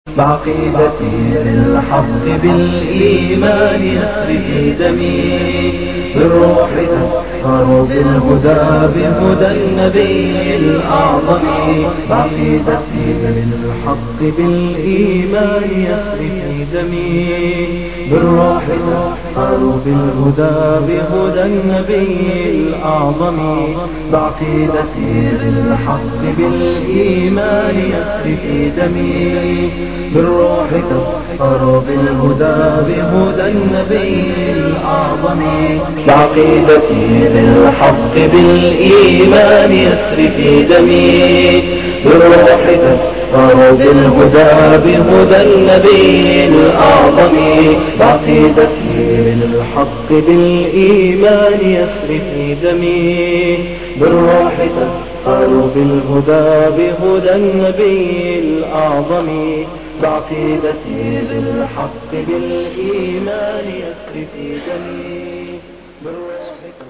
بعقيدتي للحق بالإيمان يسري في دمي بالروح تسهر بالهدى بهدى النبي الأعظم بعقيدتي للحق بالإيمان يسري في دمي بالروح تسهر بالهدى بهدى النبي الأعظم بعقيدتي للحق بالإيمان يسري في دمي بالروح تسخر بالهدى بهدى النبي الأعظم بعقيدتي للحق بالإيمان يسري في دمي بالروح تسخر بالهدى بهدى النبي الأعظم بعقيدتي للحق بالإيمان يسري في دمي بالروح تسخر بالهدى بهدى النبي الأعظم بعقيدتي للحق بالإيمان يسري في دمي بالروح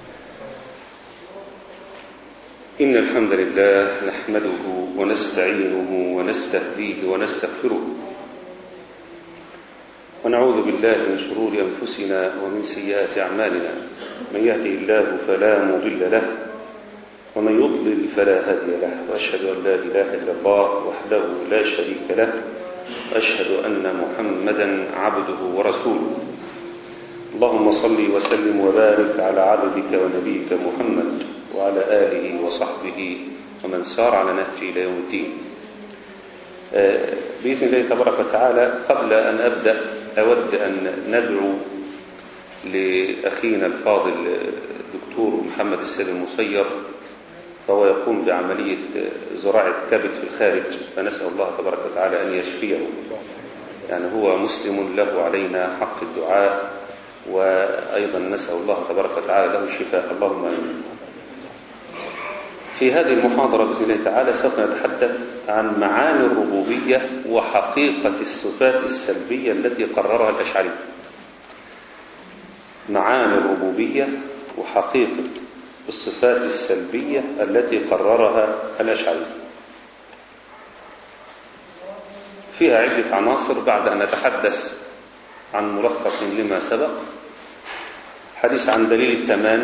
إن الحمد لله نحمده ونستعينه ونستهديه ونستغفره ونعوذ بالله من شرور أنفسنا ومن سيئات أعمالنا من يهدي الله فلا مضل له ومن يضلل فلا هادي له وأشهد أن لا إله إلا الله وحده لا شريك له وأشهد أن محمدا عبده ورسوله اللهم صل وسلم وبارك على عبدك ونبيك محمد وعلى آله وصحبه ومن سار على نهجه إلى يوم الدين بإذن الله تبارك وتعالى قبل أن أبدأ أود أن ندعو لأخينا الفاضل دكتور محمد السيد المسير فهو يقوم بعملية زراعة كبد في الخارج فنسأل الله تبارك وتعالى أن يشفيه يعني هو مسلم له علينا حق الدعاء وأيضا نسأل الله تبارك وتعالى له الشفاء اللهم آمين في هذه المحاضرة بإذن الله تعالى سوف نتحدث عن معاني الربوبية وحقيقة الصفات السلبية التي قررها الأشعري معاني الربوبية وحقيقة الصفات السلبية التي قررها الأشعري فيها عدة عناصر بعد أن نتحدث عن ملخص لما سبق حديث عن دليل التمانع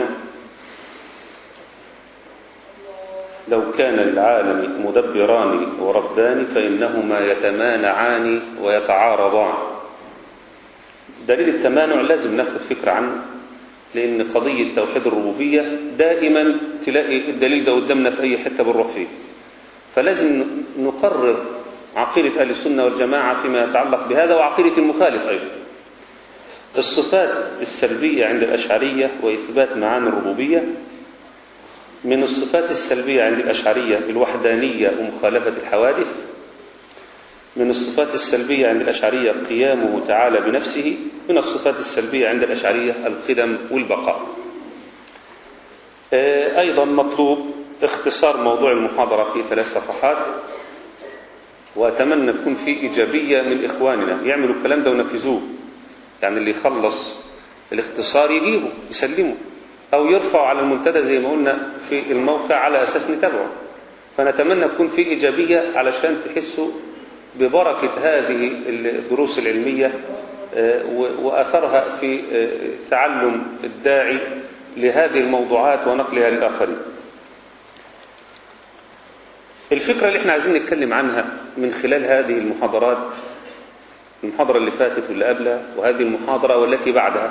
لو كان للعالم مدبران وربان فإنهما يتمانعان ويتعارضان دليل التمانع لازم ناخد فكرة عنه لأن قضية توحيد الربوبية دائما تلاقي الدليل ده قدامنا في أي حتة بنروح فيه فلازم نقرر عقيدة أهل السنة والجماعة فيما يتعلق بهذا وعقيدة المخالف أيضا الصفات السلبية عند الأشعرية وإثبات معاني الربوبية من الصفات السلبية عند الأشعرية الوحدانية ومخالفة الحوادث من الصفات السلبية عند الأشعرية قيامه تعالى بنفسه من الصفات السلبية عند الأشعرية القدم والبقاء أيضا مطلوب اختصار موضوع المحاضرة في ثلاث صفحات وأتمنى تكون في إيجابية من إخواننا يعملوا الكلام ده ونفذوه يعني اللي يخلص الاختصار يجيبه يسلمه أو يرفع على المنتدى زي ما قلنا في الموقع على أساس نتابعه فنتمنى تكون في إيجابية علشان تحسوا ببركة هذه الدروس العلمية وأثرها في تعلم الداعي لهذه الموضوعات ونقلها للآخرين الفكرة اللي احنا عايزين نتكلم عنها من خلال هذه المحاضرات المحاضرة اللي فاتت واللي قبلها وهذه المحاضرة والتي بعدها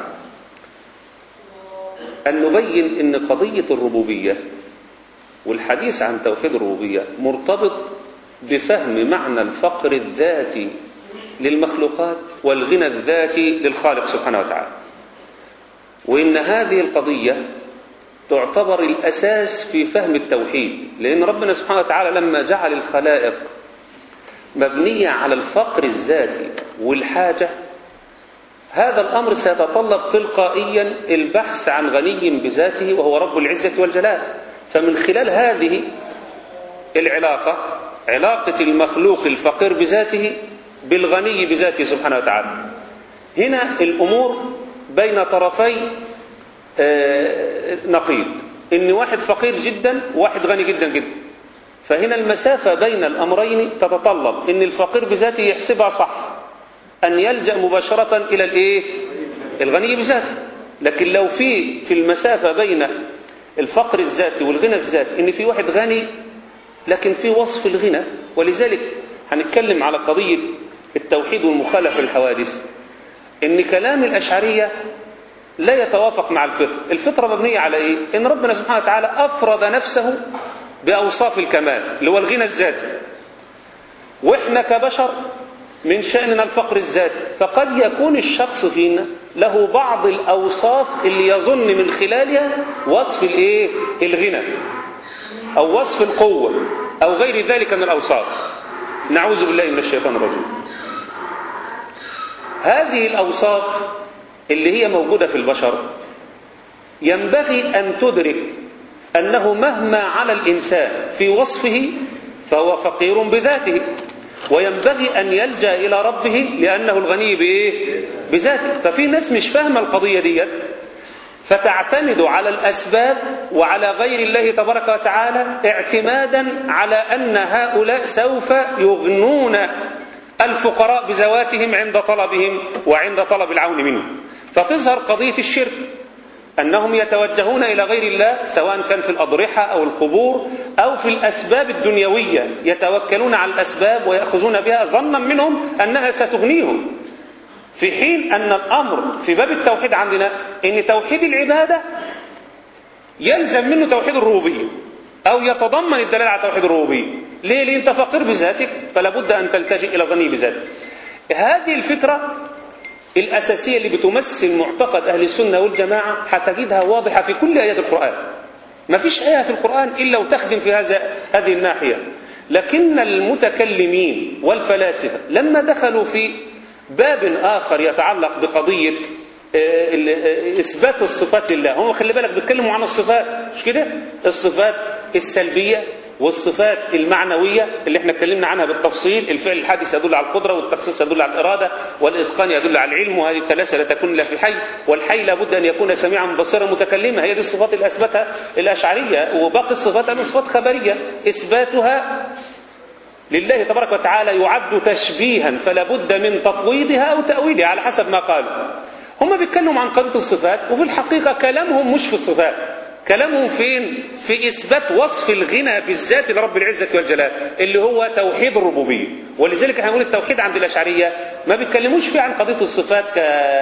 أن نبين أن قضية الربوبية والحديث عن توحيد الربوبية مرتبط بفهم معنى الفقر الذاتي للمخلوقات والغنى الذاتي للخالق سبحانه وتعالى وإن هذه القضية تعتبر الأساس في فهم التوحيد لأن ربنا سبحانه وتعالى لما جعل الخلائق مبنية على الفقر الذاتي والحاجة هذا الأمر سيتطلب تلقائيا البحث عن غني بذاته وهو رب العزة والجلال فمن خلال هذه العلاقة علاقة المخلوق الفقير بذاته بالغني بذاته سبحانه وتعالى هنا الأمور بين طرفي نقيض إن واحد فقير جدا وواحد غني جدا جدا فهنا المسافة بين الأمرين تتطلب أن الفقير بذاته يحسبها صح أن يلجأ مباشرة إلى الإيه؟ الغني بذاته لكن لو في في المسافة بين الفقر الذاتي والغنى الذاتي ان في واحد غني لكن في وصف الغنى ولذلك هنتكلم على قضية التوحيد والمخالفة للحوادث ان كلام الأشعرية لا يتوافق مع الفطر الفطرة مبنية على ايه ان ربنا سبحانه وتعالى أفرد نفسه بأوصاف الكمال اللي هو الغنى الذاتي واحنا كبشر من شأننا الفقر الذاتي فقد يكون الشخص فينا له بعض الأوصاف اللي يظن من خلالها وصف الايه الغنى أو وصف القوة أو غير ذلك من الأوصاف نعوذ بالله من الشيطان الرجيم هذه الأوصاف اللي هي موجودة في البشر ينبغي أن تدرك أنه مهما على الإنسان في وصفه فهو فقير بذاته وينبغي أن يلجأ إلى ربه لأنه الغني بإيه؟ بذاته ففي ناس مش فاهمة القضية ديت فتعتمد على الأسباب وعلى غير الله تبارك وتعالى اعتمادا على أن هؤلاء سوف يغنون الفقراء بذواتهم عند طلبهم وعند طلب العون منهم فتظهر قضية الشرك أنهم يتوجهون إلى غير الله سواء كان في الأضرحة أو القبور أو في الأسباب الدنيوية يتوكلون على الأسباب ويأخذون بها ظنا منهم أنها ستغنيهم في حين أن الأمر في باب التوحيد عندنا أن توحيد العبادة يلزم منه توحيد الربوبية أو يتضمن الدلالة على توحيد الربوبية ليه؟ لأن أنت فقير بذاتك فلا بد أن تلتجئ إلى الغني بذاتك هذه الفكرة الأساسية اللي بتمثل معتقد أهل السنة والجماعة هتجدها واضحة في كل آيات القرآن ما فيش آية في القرآن إلا وتخدم في هذا هذه الناحية لكن المتكلمين والفلاسفة لما دخلوا في باب آخر يتعلق بقضية إثبات الصفات لله هم خلي بالك بيتكلموا عن الصفات مش كده الصفات السلبية والصفات المعنوية اللي احنا اتكلمنا عنها بالتفصيل الفعل الحادث يدل على القدرة والتخصيص يدل على الإرادة والإتقان يدل على العلم وهذه الثلاثة لا تكون إلا في الحي والحي لابد أن يكون سميعا بصيرا متكلما هي دي الصفات اللي أثبتها الأشعرية وباقي الصفات أنها صفات خبرية إثباتها لله تبارك وتعالى يعد تشبيها فلا بد من تفويضها أو تأويلها على حسب ما قالوا هم بيتكلموا عن قضية الصفات وفي الحقيقة كلامهم مش في الصفات كلامهم فين في إثبات وصف الغنى بالذات لرب العزة والجلال اللي هو توحيد الربوبية ولذلك احنا نقول التوحيد عند الأشعرية ما بيتكلموش فيه عن قضية الصفات ك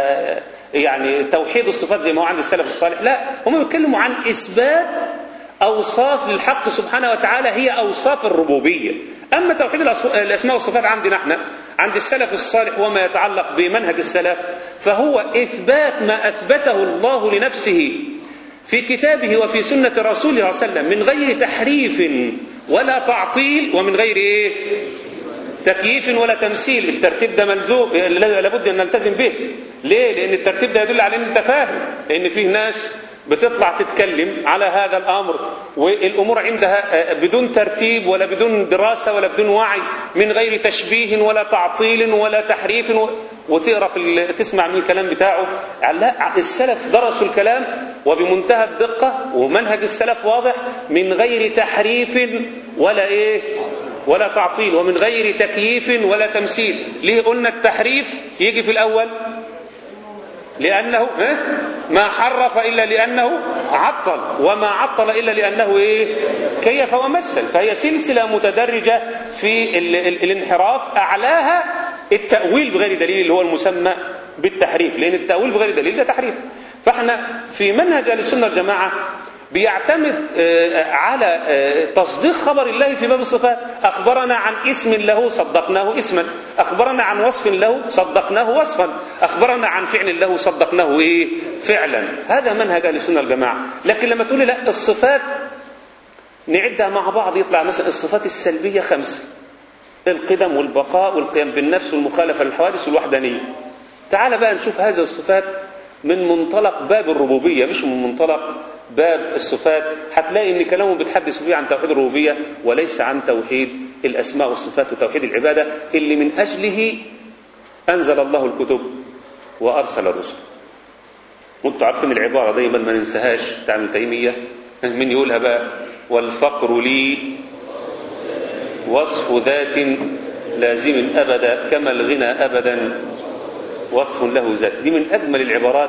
يعني توحيد الصفات زي ما هو عند السلف الصالح لا هم بيتكلموا عن إثبات أوصاف للحق سبحانه وتعالى هي أوصاف الربوبية أما توحيد الأسماء والصفات عندنا احنا عند السلف الصالح وما يتعلق بمنهج السلف فهو إثبات ما أثبته الله لنفسه في كتابه وفي سنة رسوله صلى الله عليه وسلم من غير تحريف ولا تعطيل ومن غير إيه تكييف ولا تمثيل الترتيب ده ملزوم لابد أن نلتزم به ليه لأن الترتيب ده يدل على أن أنت فاهم لأن فيه ناس بتطلع تتكلم على هذا الأمر والأمور عندها بدون ترتيب ولا بدون دراسة ولا بدون وعي من غير تشبيه ولا تعطيل ولا تحريف وتقرا في تسمع من الكلام بتاعه لا السلف درسوا الكلام وبمنتهى الدقة ومنهج السلف واضح من غير تحريف ولا إيه ولا تعطيل ومن غير تكييف ولا تمثيل ليه قلنا التحريف يجي في الأول لأنه ما حرف إلا لأنه عطل وما عطل إلا لأنه إيه كيف ومثل فهي سلسلة متدرجة في ال ال الانحراف أعلاها التأويل بغير دليل اللي هو المسمى بالتحريف لأن التأويل بغير دليل ده تحريف فاحنا في منهج أهل السنة والجماعة بيعتمد على تصديق خبر الله في باب الصفات أخبرنا عن اسم له صدقناه اسما أخبرنا عن وصف له صدقناه وصفا أخبرنا عن فعل له صدقناه إيه فعلا هذا منهج أهل السنة والجماعة لكن لما تقولي لا الصفات نعدها مع بعض يطلع مثلا الصفات السلبية خمسة القدم والبقاء والقيام بالنفس والمخالفة للحوادث والوحدانية تعال بقى نشوف هذه الصفات من منطلق باب الربوبية مش من منطلق باب الصفات هتلاقي ان كلامهم بيتحدث فيه عن توحيد الربوبيه وليس عن توحيد الاسماء والصفات وتوحيد العباده اللي من اجله انزل الله الكتب وارسل الرسل. وانتوا عارفين العباره دايما ما ننساهاش بتاع ابن تيميه مين يقولها بقى؟ والفقر لي وصف ذات لازم أبدا كما الغنى أبدا وصف له ذات دي من أجمل العبارات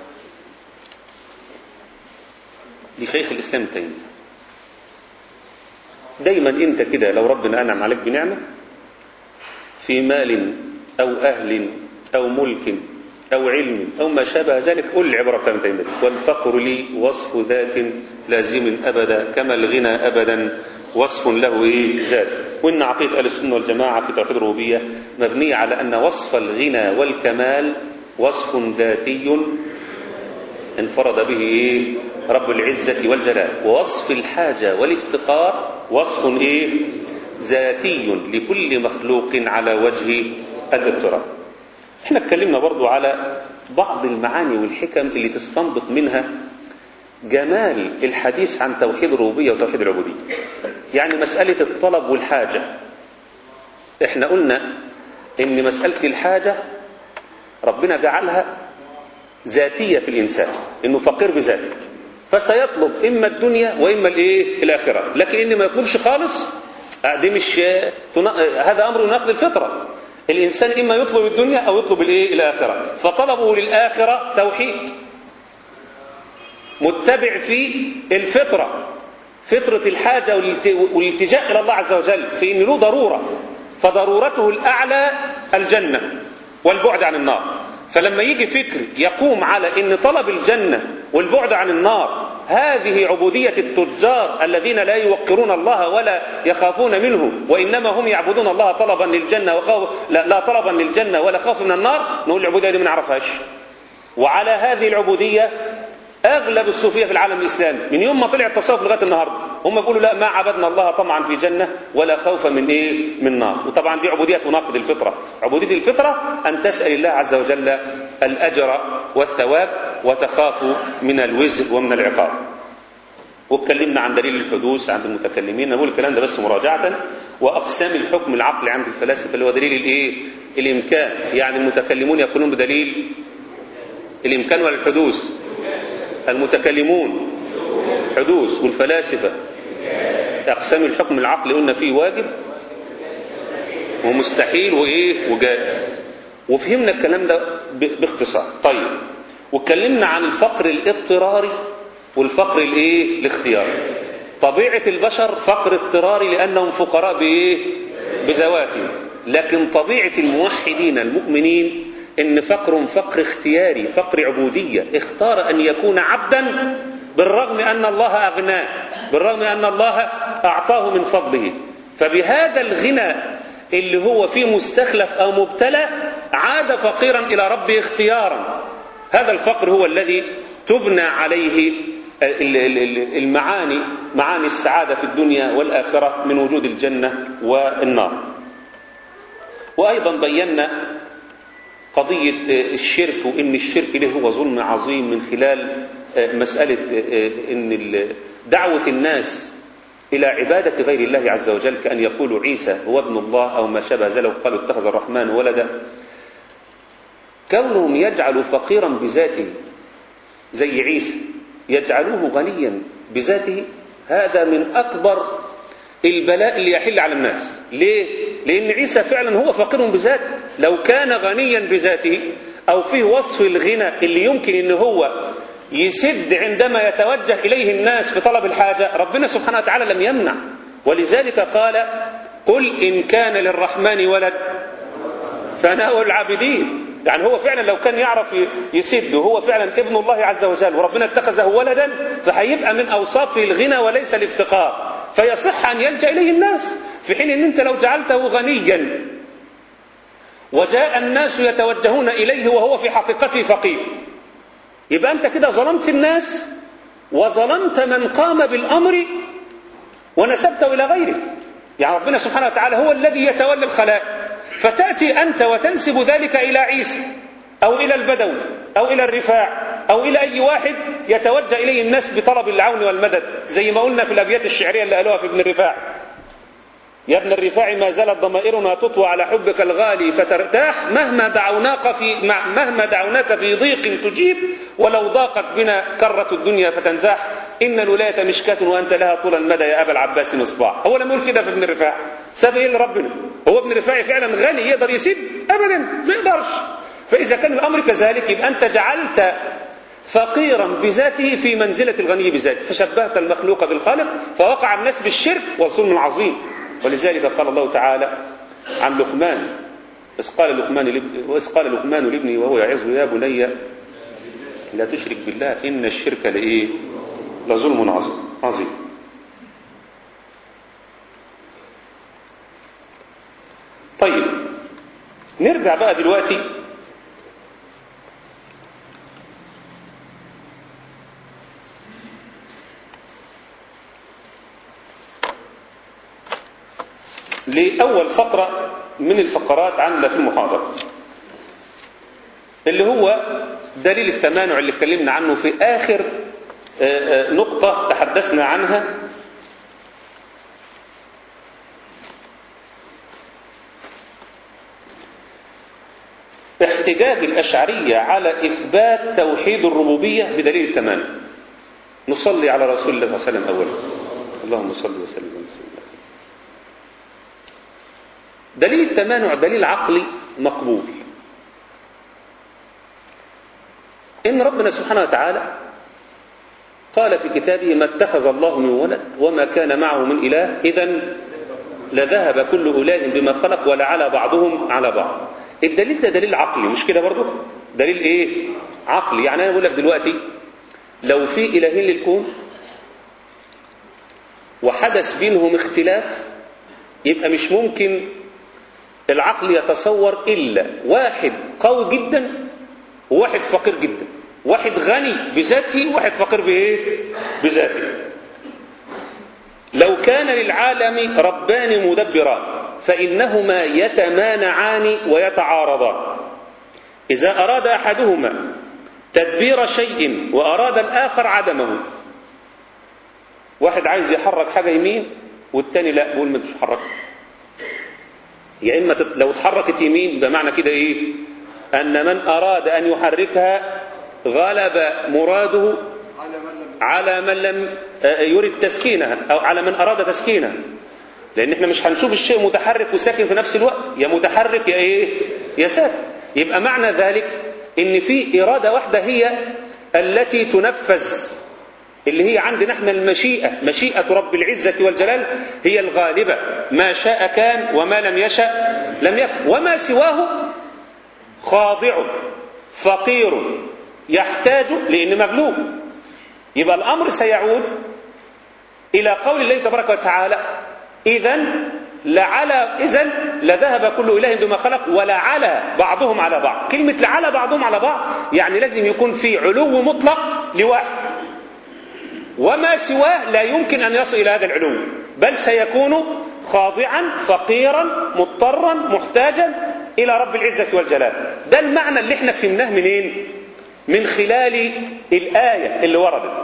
لشيخ الإسلام تيمية دايما أنت كده لو ربنا أنعم عليك بنعمة في مال أو أهل أو ملك أو علم أو ما شابه ذلك قل العبارة بتاعت تيمية والفقر لي وصف ذات لازم أبدا كما الغنى أبدا وصف له إيه ذات وإن عقيدة أهل السنة والجماعة في توحيد الربوبية مبنية على أن وصف الغنى والكمال وصف ذاتي انفرد به إيه رب العزة والجلال ووصف الحاجة والافتقار وصف إيه ذاتي لكل مخلوق على وجه الاضطراب احنا اتكلمنا برضو على بعض المعاني والحكم اللي تستنبط منها جمال الحديث عن توحيد الربوبية وتوحيد العبودية يعني مسألة الطلب والحاجة احنا قلنا ان مسألة الحاجة ربنا جعلها ذاتية في الإنسان انه فقير بذاته فسيطلب إما الدنيا وإما الإيه الآخرة لكن إن ما يطلبش خالص دي مش هذا أمر يناقض الفطرة الإنسان إما يطلب الدنيا أو يطلب الإيه الآخرة فطلبه للآخرة توحيد متبع في الفطرة فطرة الحاجة والالتجاء إلى الله عز وجل في إن له ضرورة فضرورته الأعلى الجنة والبعد عن النار فلما يجي فكر يقوم على ان طلب الجنه والبعد عن النار هذه عبوديه التجار الذين لا يوقرون الله ولا يخافون منه وانما هم يعبدون الله طلبا للجنه وخوف لا, لا طلبا للجنه ولا خوف من النار نقول العبوديه دي ما نعرفهاش وعلى هذه العبوديه اغلب الصوفيه في العالم الاسلامي من يوم ما طلع التصوف لغايه النهارده هم بيقولوا لا ما عبدنا الله طمعا في جنه ولا خوفا من ايه من نار وطبعا دي عبوديه تناقض الفطره عبوديه الفطره ان تسال الله عز وجل الاجر والثواب وتخاف من الوزر ومن العقاب واتكلمنا عن دليل الحدوث عند المتكلمين نقول الكلام ده بس مراجعه واقسام الحكم العقلي عند الفلاسفه اللي هو دليل الايه الامكان يعني المتكلمون يقولون بدليل الامكان ولا الحدوث المتكلمون حدوث والفلاسفة أقسام الحكم العقلي قلنا فيه واجب ومستحيل وإيه وجائز وفهمنا الكلام ده باختصار طيب واتكلمنا عن الفقر الاضطراري والفقر الايه الاختياري طبيعة البشر فقر اضطراري لأنهم فقراء بإيه بذواتهم لكن طبيعة الموحدين المؤمنين ان فقر فقر اختياري فقر عبودية اختار ان يكون عبدا بالرغم ان الله اغناه بالرغم ان الله اعطاه من فضله فبهذا الغنى اللي هو فيه مستخلف او مبتلى عاد فقيرا الى ربه اختيارا هذا الفقر هو الذي تبنى عليه المعاني معاني السعادة في الدنيا والآخرة من وجود الجنة والنار وأيضا بينا قضية الشرك وإن الشرك له هو ظلم عظيم من خلال مسألة إن دعوة الناس إلى عبادة غير الله عز وجل كأن يقولوا عيسى هو ابن الله أو ما شابه ذلك قالوا اتخذ الرحمن ولدا كونهم يجعلوا فقيرا بذاته زي عيسى يجعلوه غنيا بذاته هذا من أكبر البلاء اللي يحل على الناس ليه؟ لأن عيسى فعلا هو فقير بذاته لو كان غنيا بذاته أو فيه وصف الغنى اللي يمكن أن هو يسد عندما يتوجه إليه الناس في طلب الحاجة ربنا سبحانه وتعالى لم يمنع ولذلك قال قل إن كان للرحمن ولد فأنا أول العابدين يعني هو فعلا لو كان يعرف يسد وهو فعلا ابن الله عز وجل وربنا اتخذه ولدا فهيبقى من أوصافه الغنى وليس الافتقار فيصح أن يلجأ إليه الناس في حين أن أنت لو جعلته غنيا وجاء الناس يتوجهون إليه وهو في حقيقته فقير يبقى أنت كده ظلمت الناس وظلمت من قام بالأمر ونسبته إلى غيره يعني ربنا سبحانه وتعالى هو الذي يتولى الخلائق فتأتي أنت وتنسب ذلك إلى عيسى أو إلى البدوي أو إلى الرفاع أو إلى أي واحد يتوجه إليه الناس بطلب العون والمدد زي ما قلنا في الأبيات الشعرية اللي قالوها في ابن الرفاع يا ابن الرفاع ما زالت ضمائرنا تطوى على حبك الغالي فترتاح مهما دعوناك في مهما دعوناك في ضيق تجيب ولو ضاقت بنا كرة الدنيا فتنزاح إن الولاية مشكاة وأنت لها طول المدى يا أبا العباس مصباح هو لم يقول كده في ابن الرفاع ساب إيه لربنا هو ابن الرفاع فعلا غني يقدر يسد أبدا ما يقدرش فإذا كان الأمر كذلك يبقى أنت جعلت فقيرا بذاته في منزلة الغني بذاته فشبهت المخلوق بالخالق فوقع الناس بالشرك والظلم العظيم ولذلك قال الله تعالى عن لقمان إذ قال لقمان لاب- وإذ قال لقمان لابنه وهو يعظه يا بني لا تشرك بالله إن الشرك لإيه لظلم عظيم عظيم طيب نرجع بقى دلوقتي لأول فقرة من الفقرات عاملة في المحاضرة اللي هو دليل التمانع اللي اتكلمنا عنه في آخر آه، آه، نقطة تحدثنا عنها احتجاج الأشعرية على إثبات توحيد الربوبية بدليل التمانع نصلي على رسول الله صلى الله عليه وسلم أولا اللهم صل وسلم على رسول الله دليل التمانع دليل عقلي مقبول إن ربنا سبحانه وتعالى قال في كتابه ما اتخذ الله من ولد وما كان معه من إله إذا لذهب كل إله بما خلق ولعلى بعضهم على بعض الدليل ده دليل عقلي مش كده برضه دليل ايه عقلي يعني انا بقول لك دلوقتي لو في الهين للكون وحدث بينهم اختلاف يبقى مش ممكن العقل يتصور الا واحد قوي جدا وواحد فقير جدا واحد غني بذاته وواحد فقير بايه بذاته لو كان للعالم ربان مدبران فإنهما يتمانعان ويتعارضان إذا أراد أحدهما تدبير شيء وأراد الآخر عدمه واحد عايز يحرك حاجة يمين والتاني لا بيقول ما تحرك يا إما تت... لو اتحركت يمين يبقى معنى كده إيه أن من أراد أن يحركها غلب مراده على من لم يرد تسكينها أو على من أراد تسكينها لأن احنا مش هنشوف الشيء متحرك وساكن في نفس الوقت يا متحرك يا إيه يا ساكن يبقى معنى ذلك إن في إرادة واحدة هي التي تنفذ اللي هي عندنا احنا المشيئة مشيئة رب العزة والجلال هي الغالبة ما شاء كان وما لم يشأ لم يكن وما سواه خاضع فقير يحتاج لأن مغلوب يبقى الأمر سيعود إلى قول الله تبارك وتعالى إذا لعلى إذا لذهب كل إله بما خلق ولعلى بعضهم على بعض كلمة لعلى بعضهم على بعض يعني لازم يكون في علو مطلق لواحد وما سواه لا يمكن أن يصل إلى هذا العلو بل سيكون خاضعا فقيرا مضطرا محتاجا إلى رب العزة والجلال ده المعنى اللي احنا فهمناه منين من خلال الآية اللي وردت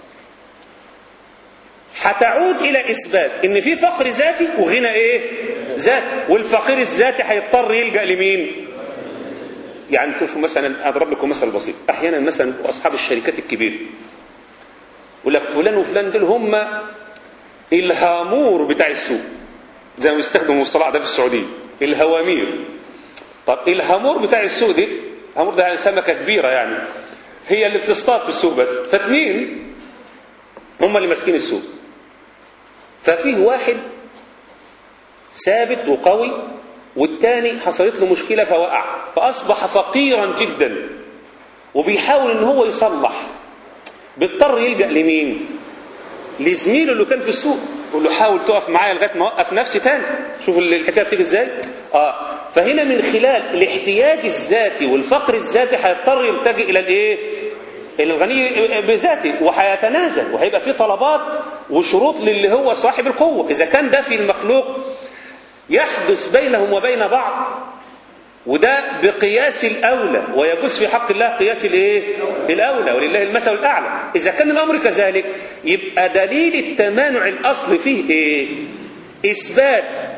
هتعود إلى إثبات إن في فقر ذاتي وغنى إيه ذاتي والفقير الذاتي هيضطر يلجأ لمين يعني شوفوا مثلا أضرب لكم مثل بسيط أحيانا مثلا أصحاب الشركات الكبيرة يقول لك فلان وفلان دول هم الهامور بتاع السوق زي ما بيستخدموا المصطلح ده في السعودية الهوامير طب الهامور بتاع السوق دي هامور ده سمكة كبيرة يعني هي اللي بتصطاد في السوق بس فاثنين هم اللي ماسكين السوق ففيه واحد ثابت وقوي والتاني حصلت له مشكلة فوقع فأصبح فقيرا جدا وبيحاول ان هو يصلح بيضطر يلجأ لمين لزميله اللي كان في السوق يقول له حاول تقف معايا لغايه ما اوقف نفسي تاني شوف الحكايه بتيجي ازاي اه فهنا من خلال الاحتياج الذاتي والفقر الذاتي هيضطر يلتجئ الى الايه الى الغني بذاته وهيتنازل وهيبقى في طلبات وشروط للي هو صاحب القوه اذا كان ده في المخلوق يحدث بينهم وبين بعض وده بقياس الأولى ويجوز في حق الله قياس الايه الأولى ولله المثل الأعلى إذا كان الأمر كذلك يبقى دليل التمانع الأصل فيه إيه إثبات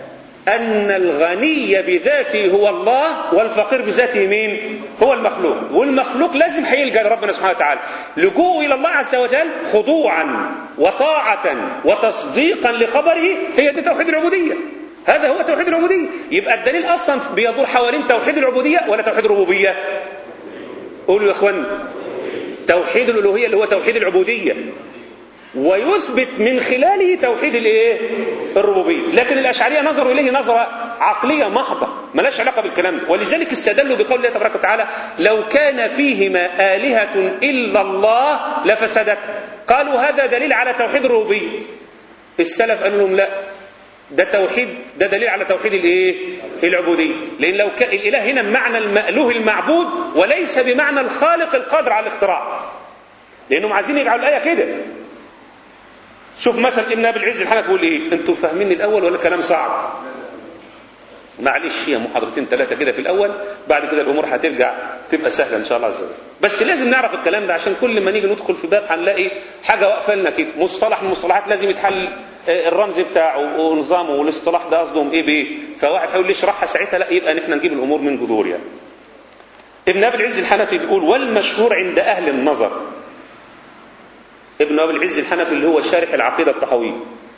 أن الغني بذاته هو الله والفقير بذاته مين؟ هو المخلوق والمخلوق لازم هيلجأ لربنا سبحانه وتعالى لجوء إلى الله عز وجل خضوعا وطاعة وتصديقا لخبره هي دي توحيد العبودية هذا هو توحيد العبودية يبقى الدليل أصلا بيدور حوالين توحيد العبودية ولا توحيد الربوبية قولوا يا أخوان توحيد الألوهية اللي هو توحيد العبودية ويثبت من خلاله توحيد الايه الربوبيه لكن الاشعريه نظروا اليه نظره عقليه محضه ملاش علاقه بالكلام ده ولذلك استدلوا بقول الله تبارك وتعالى لو كان فيهما الهه الا الله لفسدت قالوا هذا دليل على توحيد الربوبيه السلف قالوا لهم لا ده توحيد ده دليل على توحيد الايه العبوديه لان لو كان الاله هنا بمعنى المألوه المعبود وليس بمعنى الخالق القادر على الاختراع لانهم عايزين يجعلوا الايه كده شوف مثلا ابن ابي العز الحنفي بيقول ايه انتوا فاهمين الاول ولا كلام صعب معلش هي محاضرتين ثلاثه كده في الاول بعد كده الامور هترجع تبقى سهله ان شاء الله عز وجل بس لازم نعرف الكلام ده عشان كل ما نيجي ندخل في باب هنلاقي حاجه واقفه لنا كده مصطلح من المصطلحات لازم يتحل الرمز بتاعه ونظامه والاصطلاح ده قصدهم ايه بايه فواحد هيقول لي اشرحها ساعتها لا يبقى نحن نجيب الامور من جذور يعني ابن ابي العز الحنفي بيقول والمشهور عند اهل النظر ابن ابي العز الحنفي اللي هو شارح العقيده الطحاويه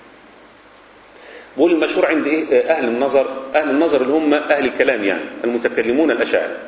بيقول المشهور عند ايه اهل النظر اهل النظر اللي هم اهل الكلام يعني المتكلمون الاشاعره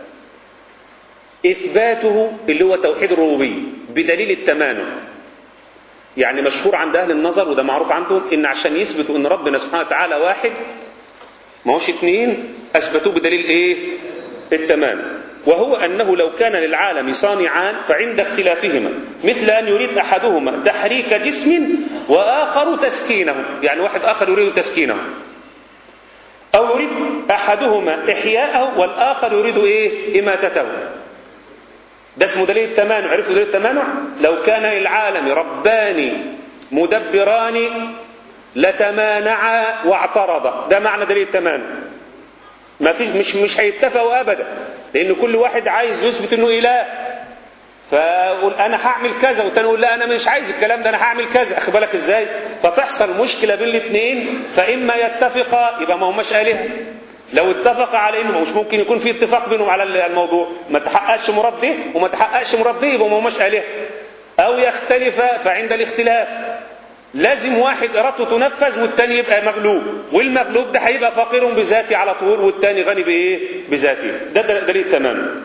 اثباته اللي هو توحيد الربوبيه بدليل التمانع يعني مشهور عند اهل النظر وده معروف عندهم ان عشان يثبتوا ان ربنا سبحانه وتعالى واحد ما هوش اثنين اثبتوه بدليل ايه التمانع وهو أنه لو كان للعالم صانعان فعند اختلافهما مثل أن يريد أحدهما تحريك جسم وآخر تسكينه يعني واحد آخر يريد تسكينه أو يريد أحدهما إحياءه والآخر يريد إيه إماتته ده اسمه دليل التمانع عرفوا دليل التمانع لو كان للعالم ربان مدبران لتمانعا واعترضا ده معنى دليل التمانع ما فيش مش مش هيتفقوا ابدا لان كل واحد عايز يثبت انه اله فاقول انا هعمل كذا والتاني يقول لا انا مش عايز الكلام ده انا هعمل كذا اخد بالك ازاي فتحصل مشكله بين الاثنين فاما يتفقا يبقى ما هماش الهه لو اتفق على انه مش ممكن يكون في اتفاق بينهم على الموضوع ما تحققش مراد ده وما تحققش مراد ده يبقى ما هماش الهه او يختلفا فعند الاختلاف لازم واحد ارادته تنفذ والتاني يبقى مغلوب والمغلوب ده هيبقى فقير بذاته على طول والتاني غني بايه بذاته ده دليل تماما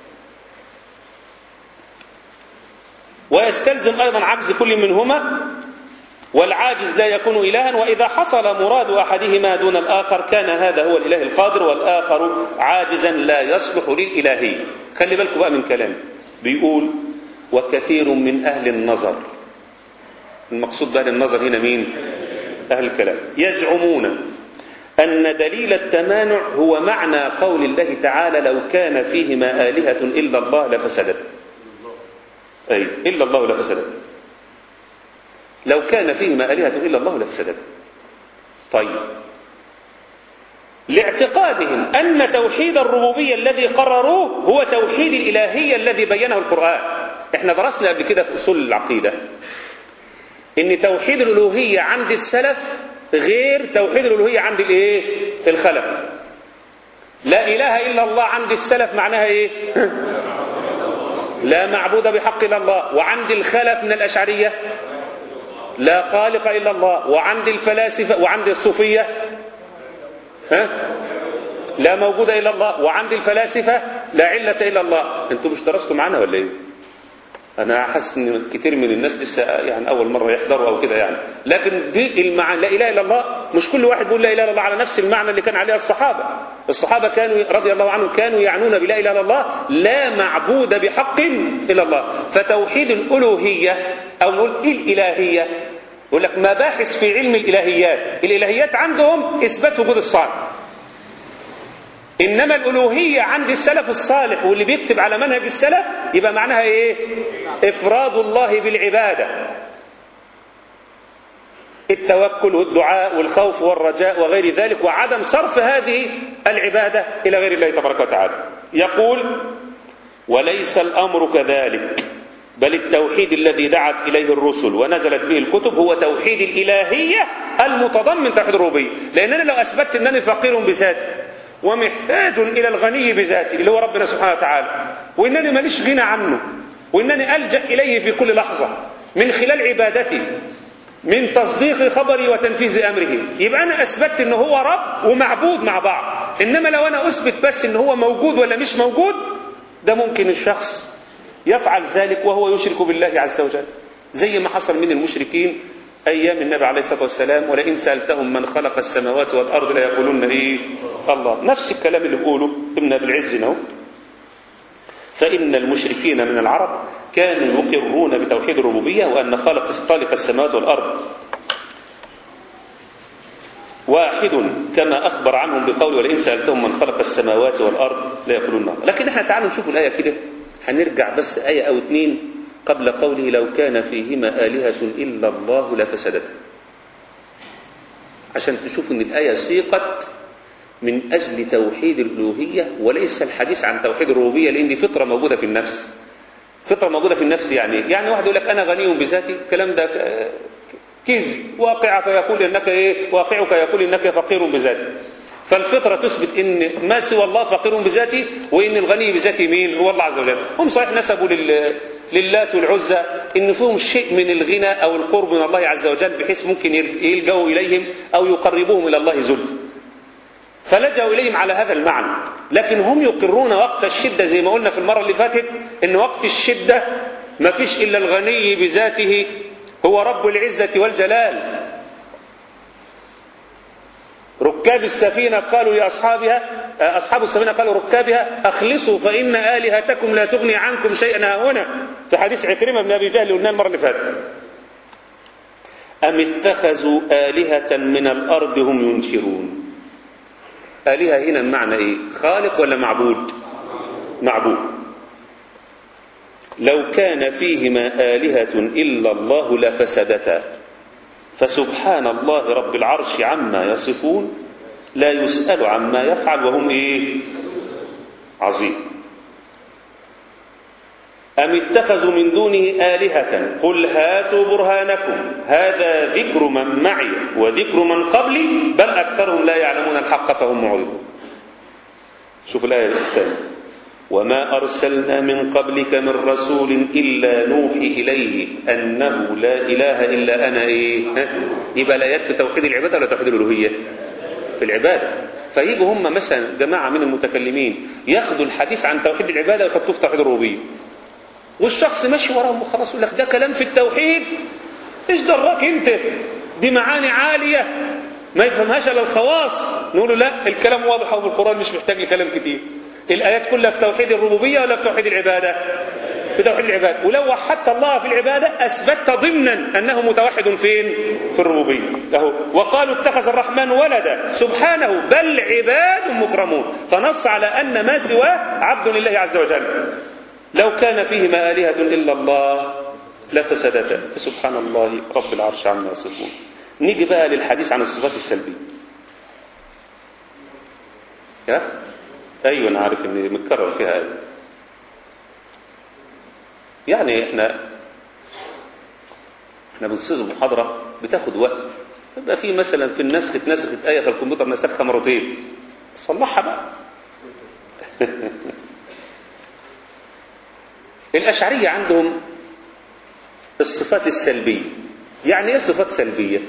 ويستلزم ايضا عجز كل منهما والعاجز لا يكون الها واذا حصل مراد احدهما دون الاخر كان هذا هو الاله القادر والاخر عاجزا لا يصلح للالهيه خلي بالكم بقى من كلامه بيقول وكثير من اهل النظر المقصود بأهل النظر هنا مين أهل الكلام يزعمون أن دليل التمانع هو معنى قول الله تعالى لو كان فيهما آلهة إلا الله لفسدت أي إلا الله لفسدت لو كان فيهما آلهة إلا الله لفسدت طيب لاعتقادهم أن توحيد الربوبية الذي قرروه هو توحيد الإلهية الذي بينه القرآن احنا درسنا قبل كده في أصول العقيدة ان توحيد الالوهيه عند السلف غير توحيد الالوهيه عند الايه الخلف لا اله الا الله عند السلف معناها ايه لا معبود بحق الا الله وعند الخلف من الاشعريه لا خالق الا الله وعند الفلاسفه وعند الصوفيه ها لا موجود الا الله وعند الفلاسفه لا عله الا الله انتوا مش درستوا معانا ولا ايه انا حاسس ان كتير من الناس لسه يعني اول مره يحضروا او كده يعني لكن دي المعنى لا اله الا الله مش كل واحد بيقول لا اله الا الله على نفس المعنى اللي كان عليها الصحابه الصحابه كانوا رضي الله عنهم كانوا يعنون بلا اله الا الله لا معبود بحق الا الله فتوحيد الالوهيه او نقول الالهيه يقول لك مباحث في علم الالهيات الالهيات عندهم اثبات وجود الصالح انما الالوهيه عند السلف الصالح واللي بيكتب على منهج السلف يبقى معناها ايه افراد الله بالعباده التوكل والدعاء والخوف والرجاء وغير ذلك وعدم صرف هذه العباده الى غير الله تبارك وتعالى يقول وليس الامر كذلك بل التوحيد الذي دعت إليه الرسل ونزلت به الكتب هو توحيد الإلهية المتضمن توحيد الربوبية لأن أنا لو أثبتت أنني فقير بذاتي ومحتاج إلى الغني بذاتي اللي هو ربنا سبحانه وتعالى وإنني ماليش غنى عنه وإنني ألجأ إليه في كل لحظة من خلال عبادتي من تصديق خبري وتنفيذ أمره يبقى أنا أثبتت أنه هو رب ومعبود مع بعض إنما لو أنا أثبت بس أنه هو موجود ولا مش موجود ده ممكن الشخص يفعل ذلك وهو يشرك بالله عز وجل زي ما حصل من المشركين أيام النبي عليه الصلاة والسلام ولئن سألتهم من خلق السماوات والأرض لا يقولون إيه الله نفس الكلام اللي بيقوله ابن أبي العز نو فإن المشركين من العرب كانوا يقرون بتوحيد الربوبية وأن خالق خالق السماوات والأرض واحد كما أخبر عنهم بقول ولئن سألتهم من خلق السماوات والأرض لا يقولون الله لكن احنا تعالوا نشوف الآية كده هنرجع بس آية أو اتنين قبل قوله لو كان فيهما آلهة إلا الله لفسدتا عشان تشوف ان الآية سيقت من أجل توحيد الألوهية وليس الحديث عن توحيد الربوبية لأن دي فطرة موجودة في النفس فطرة موجودة في النفس يعني يعني واحد يقول لك أنا غني بذاتي الكلام ده كذب واقعك يقول إنك إيه واقعك يقول إنك فقير بذاتي فالفطرة تثبت إن ما سوى الله فقير بذاته وإن الغني بذاته مين هو الله عز وجل هم صحيح نسبوا لل للات والعزى إن فيهم شيء من الغنى أو القرب من الله عز وجل بحيث ممكن يلجأوا إليهم أو يقربوهم إلى الله زلفى فلجأوا إليهم على هذا المعنى لكن هم يقرون وقت الشدة زي ما قلنا في المرة اللي فاتت إن وقت الشدة ما فيش إلا الغني بذاته هو رب العزة والجلال ركاب السفينة قالوا لأصحابها أصحاب السفينة قالوا ركابها أخلصوا فإن آلهتكم لا تغني عنكم شيئا هنا في حديث عكرمة بن أبي جهل قلنا المرة اللي فاتت أم اتخذوا آلهة من الأرض هم ينشرون آلهة هنا المعنى إيه خالق ولا معبود معبود لو كان فيهما آلهة إلا الله لفسدتا فسبحان الله رب العرش عما يصفون لا يسأل عما يفعل وهم إيه عظيم أم اتخذوا من دونه آلهة قل هاتوا برهانكم هذا ذكر من معي وذكر من قبلي بل أكثرهم لا يعلمون الحق فهم معرضون شوف الآية الثانية وما أرسلنا من قبلك من رسول إلا نوحي إليه أنه لا إله إلا أنا إيه يبقى لا يكفي توحيد العبادة ولا توحيد الألوهية في العبادة فيجوا هم مثلا جماعة من المتكلمين ياخدوا الحديث عن توحيد العبادة ويحطوه في توحيد الربوبية والشخص ماشي وراهم وخلاص يقول لك ده كلام في التوحيد ايش دراك انت دي معاني عالية ما يفهمهاش الا الخواص نقول له لا الكلام واضح وفي القرآن مش محتاج لكلام كتير الآيات كلها في توحيد الربوبية ولا في توحيد العبادة في توحيد العبادة ولو وحدت الله في العبادة أثبتت ضمنا أنه متوحد فين في الربوبية له وقالوا اتخذ الرحمن ولدا سبحانه بل عباد مكرمون فنص على أن ما سواه عبد لله عز وجل لو كان فيهما آلهة إلا الله لفسدتا فسبحان الله رب العرش عما يصفون نيجي بقى للحديث عن الصفات السلبية يا ايوه انا عارف ان متكرر فيها ايه يعني احنا احنا بنصيغ المحاضره بتاخد وقت يبقى في مثلا في النسخ اتنسخت ايه في الكمبيوتر نسخها مرتين تصلحها بقى الاشعريه عندهم الصفات السلبيه يعني ايه صفات سلبيه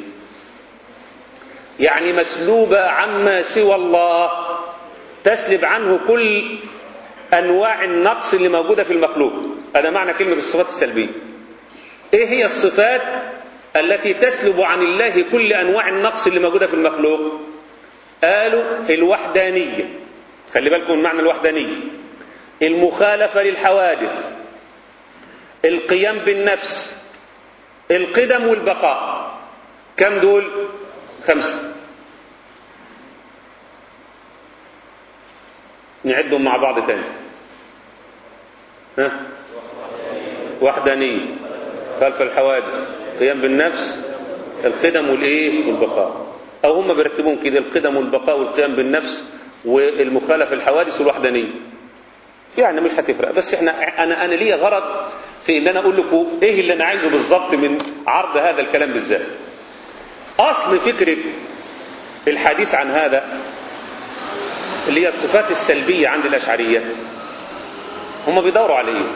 يعني مسلوبه عما سوى الله تسلب عنه كل انواع النقص اللي موجوده في المخلوق هذا معنى كلمه الصفات السلبيه ايه هي الصفات التي تسلب عن الله كل انواع النقص اللي موجوده في المخلوق قالوا الوحدانيه خلي بالكم من معنى الوحدانيه المخالفه للحوادث القيام بالنفس القدم والبقاء كم دول خمسه نعدهم مع بعض تاني ها وحدانية خلف الحوادث قيام بالنفس القدم والايه والبقاء او هم بيرتبون كده القدم والبقاء والقيام بالنفس والمخالفه الحوادث والوحدانيه يعني مش هتفرق بس احنا انا انا ليا غرض في ان انا اقول لكم ايه اللي انا عايزه بالظبط من عرض هذا الكلام بالذات اصل فكره الحديث عن هذا اللي هي الصفات السلبيه عند الاشعريه هم بيدوروا على ايه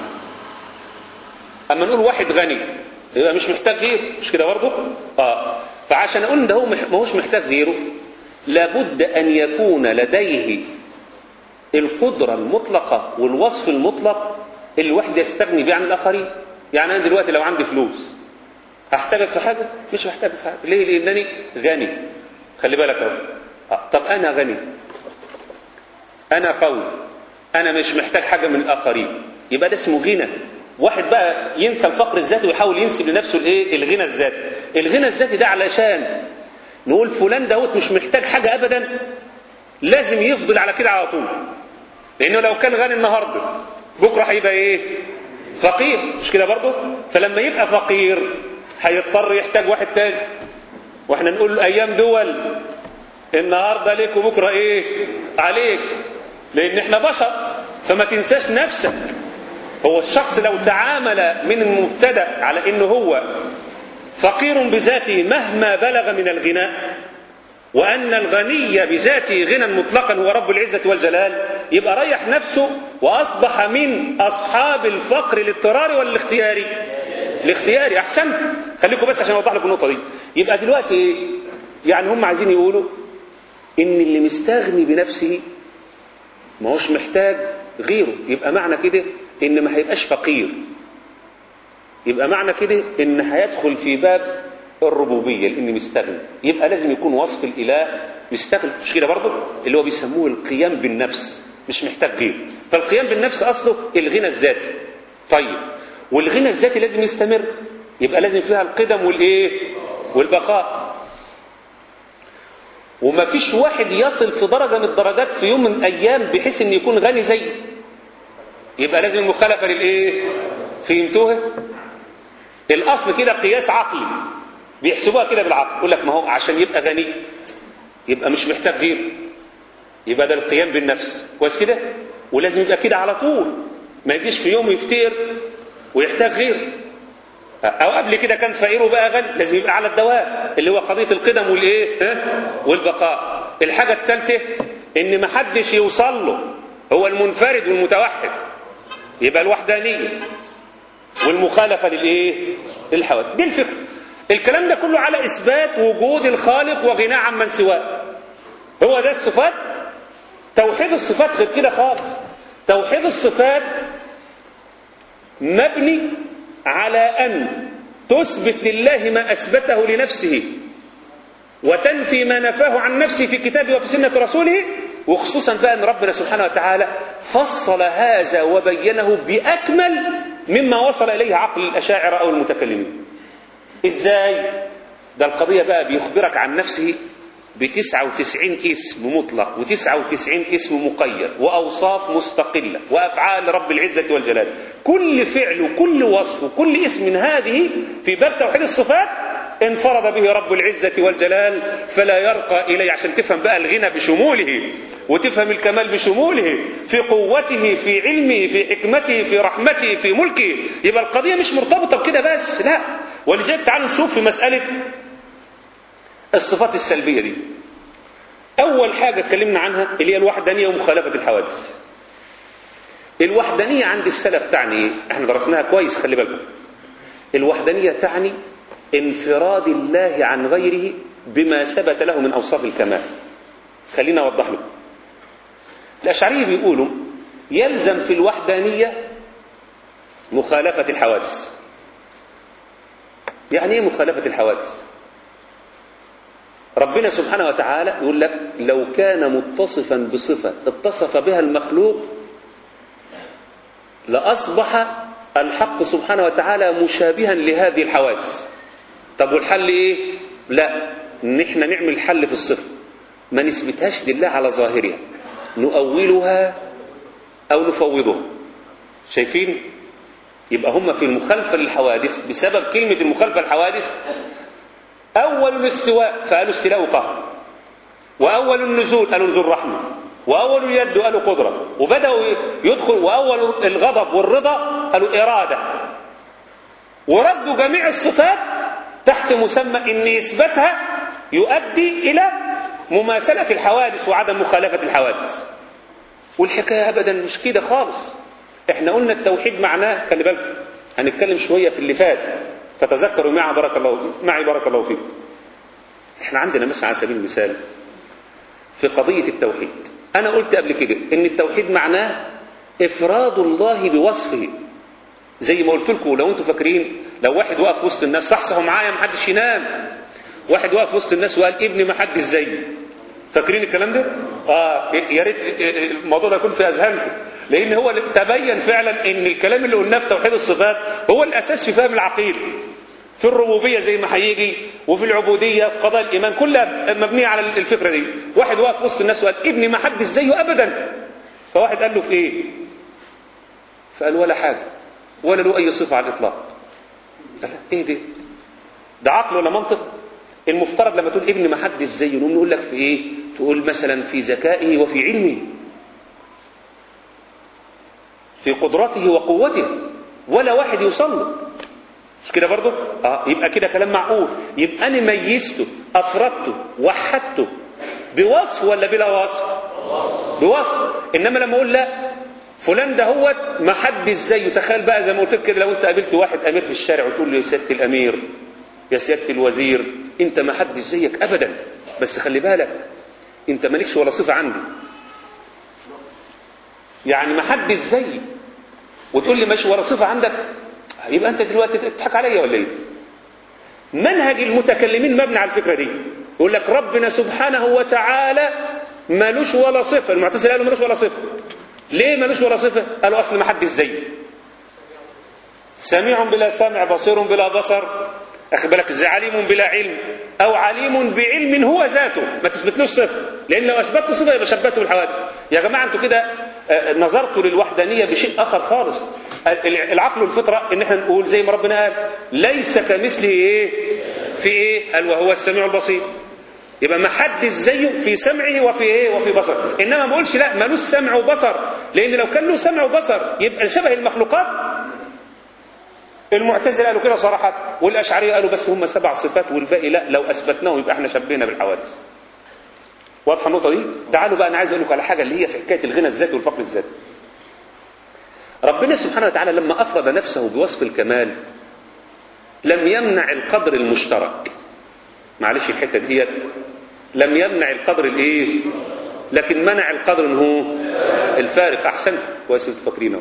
اما نقول واحد غني يبقى مش محتاج غيره مش كده برضه اه فعشان اقول ده هو ما هوش محتاج غيره لابد ان يكون لديه القدره المطلقه والوصف المطلق اللي الواحد يستغني بيه عن الاخرين يعني انا دلوقتي لو عندي فلوس هحتاجك في حاجه مش محتاج في حاجه ليه لانني غني خلي بالك اهو آه. طب انا غني انا قوي انا مش محتاج حاجه من الاخرين يبقى ده اسمه غنى واحد بقى ينسى الفقر الذاتي ويحاول ينسب لنفسه الايه الغنى الذاتي الغنى الذاتي ده علشان نقول فلان دوت مش محتاج حاجه ابدا لازم يفضل على كده على طول لانه لو كان غني النهارده بكره هيبقى ايه فقير مش كده برضه فلما يبقى فقير هيضطر يحتاج واحد تاني واحنا نقول ايام دول النهارده ليك وبكره ايه عليك لان احنا بشر فما تنساش نفسك هو الشخص لو تعامل من المبتدا على انه هو فقير بذاته مهما بلغ من الغناء وان الغني بذاته غنى مطلقا هو رب العزه والجلال يبقى ريح نفسه واصبح من اصحاب الفقر الاضطراري ولا الاختياري الاختياري احسن خليكم بس عشان اوضح لكم النقطه دي يبقى دلوقتي ايه يعني هم عايزين يقولوا ان اللي مستغني بنفسه ما هوش محتاج غيره يبقى معنى كده ان ما هيبقاش فقير يبقى معنى كده ان هيدخل في باب الربوبيه لان مستغني يبقى لازم يكون وصف الاله مستغني مش كده برضه اللي هو بيسموه القيام بالنفس مش محتاج غير فالقيام بالنفس اصله الغنى الذاتي طيب والغنى الذاتي لازم يستمر يبقى لازم فيها القدم والايه والبقاء وما فيش واحد يصل في درجه من الدرجات في يوم من الايام بحيث ان يكون غني زي يبقى لازم المخالفه للايه فهمتوها الاصل كده قياس عقلي بيحسبوها كده بالعقل يقول لك ما هو عشان يبقى غني يبقى مش محتاج غيره يبقى ده القيام بالنفس كويس كده ولازم يبقى كده على طول ما يجيش في يوم يفتقر ويحتاج غيره او قبل كده كان فقير وبقى غني لازم يبقى على الدوام اللي هو قضيه القدم والايه ها والبقاء الحاجه الثالثه ان ما حدش يوصل له هو المنفرد والمتوحد يبقى الوحدانيه والمخالفه للايه للحوادث دي الفكره الكلام ده كله على اثبات وجود الخالق وغناه عمن سواه هو ده الصفات توحيد الصفات غير كده خالص توحيد الصفات مبني على ان تثبت لله ما اثبته لنفسه وتنفي ما نفاه عن نفسه في كتابه وفي سنه رسوله وخصوصا بقى ان ربنا سبحانه وتعالى فصل هذا وبينه باكمل مما وصل اليه عقل الاشاعره او المتكلمين ازاي ده القضيه بقى بيخبرك عن نفسه بتسعة وتسعين اسم مطلق وتسعة وتسعين اسم مقيد وأوصاف مستقلة وأفعال رب العزة والجلال كل فعل وكل وصف وكل اسم من هذه في باب توحيد الصفات انفرد به رب العزة والجلال فلا يرقى إليه عشان تفهم بقى الغنى بشموله وتفهم الكمال بشموله في قوته في علمه في حكمته في رحمته في ملكه يبقى القضية مش مرتبطة بكده بس لا ولذلك تعالوا نشوف في مسألة الصفات السلبية دي أول حاجة اتكلمنا عنها اللي هي الوحدانية ومخالفة الحوادث الوحدانية عند السلف تعني ايه؟ احنا درسناها كويس خلي بالكم الوحدانية تعني انفراد الله عن غيره بما ثبت له من أوصاف الكمال خلينا أوضح لكم الأشعرية بيقولوا يلزم في الوحدانية مخالفة الحوادث يعني ايه مخالفة الحوادث ربنا سبحانه وتعالى يقول لك لو كان متصفا بصفة اتصف بها المخلوق لأصبح الحق سبحانه وتعالى مشابها لهذه الحوادث طب والحل ايه لا ان احنا نعمل حل في الصفة ما نثبتهاش لله على ظاهرها نؤولها او نفوضها شايفين يبقى هم في المخالفة للحوادث بسبب كلمة المخالفة للحوادث أول الاستواء فقالوا استلاء قهر وأول النزول قالوا نزول رحمة وأول اليد قالوا قدرة وبدأوا يدخل وأول الغضب والرضا قالوا إرادة وردوا جميع الصفات تحت مسمى ان اثباتها يؤدي الى مماثله الحوادث وعدم مخالفه الحوادث والحكايه ابدا مش كده خالص احنا قلنا التوحيد معناه خلي بالك هنتكلم شويه في اللي فات فتذكروا معي بارك الله معي بارك الله فيكم احنا عندنا مثلا على سبيل المثال في قضيه التوحيد انا قلت قبل كده ان التوحيد معناه افراد الله بوصفه زي ما قلت لكم لو انتم فاكرين لو واحد وقف وسط الناس صحصحوا معايا ما حدش ينام واحد وقف وسط الناس وقال ابني ما حدش زيي فاكرين الكلام ده اه يا ريت الموضوع ده يكون في اذهانكم لان هو تبين فعلا ان الكلام اللي قلناه في توحيد الصفات هو الاساس في فهم العقيده في الربوبيه زي ما هيجي وفي العبوديه في قضاء الايمان كلها مبنيه على الفكره دي واحد واقف وسط الناس وقال ابني ما حدش زيه ابدا فواحد قال له في ايه فقال ولا حاجه ولا له اي صفه على الاطلاق قال ايه دي ده عقل ولا منطق المفترض لما تقول ابني ما حدش زيه نقوم نقول لك في ايه تقول مثلا في ذكائه وفي علمه في قدرته وقوته ولا واحد يوصل له مش كده برضه اه يبقى كده كلام معقول يبقى انا ميزته افردته وحدته بوصف ولا بلا وصف بوصف انما لما اقول لا فلان ده هو ما حدش زيه تخيل بقى زي ما قلت لك كده لو انت قابلت واحد امير في الشارع وتقول له يا سياده الامير يا سياده الوزير انت ما حدش زيك ابدا بس خلي بالك انت مالكش ولا صفه عندي يعني ما حدش زيي وتقول لي ماشي ولا صفه عندك يبقى انت دلوقتي تضحك عليا ولا ايه منهج المتكلمين مبني على الفكره دي يقول لك ربنا سبحانه وتعالى مالوش ولا صفه المعتزله قالوا مالوش ولا صفه ليه مالوش ولا صفه قالوا اصل ما حدش زيه سميع بلا سمع بصير بلا بصر اخد بالك ازاي عليم بلا علم او عليم بعلم هو ذاته ما تثبتلوش صفه لان لو اثبتت صفه يبقى شبهته بالحوادث يا جماعه انتوا كده نظرتوا للوحدانيه بشيء اخر خالص العقل والفطره ان احنا نقول زي ما ربنا قال ليس كمثله ايه في ايه قال وهو السميع البصير يبقى ما حدش زيه في سمعه وفي ايه وفي بصره انما ما بقولش لا ملوش سمع وبصر لان لو كان له سمع وبصر يبقى شبه المخلوقات المعتزله قالوا كده صراحه والاشعريه قالوا بس هم سبع صفات والباقي لا لو اثبتناه يبقى احنا شبهنا بالحوادث واضحه النقطه دي تعالوا بقى انا عايز اقول لكم على حاجه اللي هي في حكايه الغنى الذاتي والفقر الذاتي ربنا سبحانه وتعالى لما افرد نفسه بوصف الكمال لم يمنع القدر المشترك معلش الحته ديت لم يمنع القدر الايه لكن منع القدر ان هو الفارق احسنت كويس انتوا فاكرينه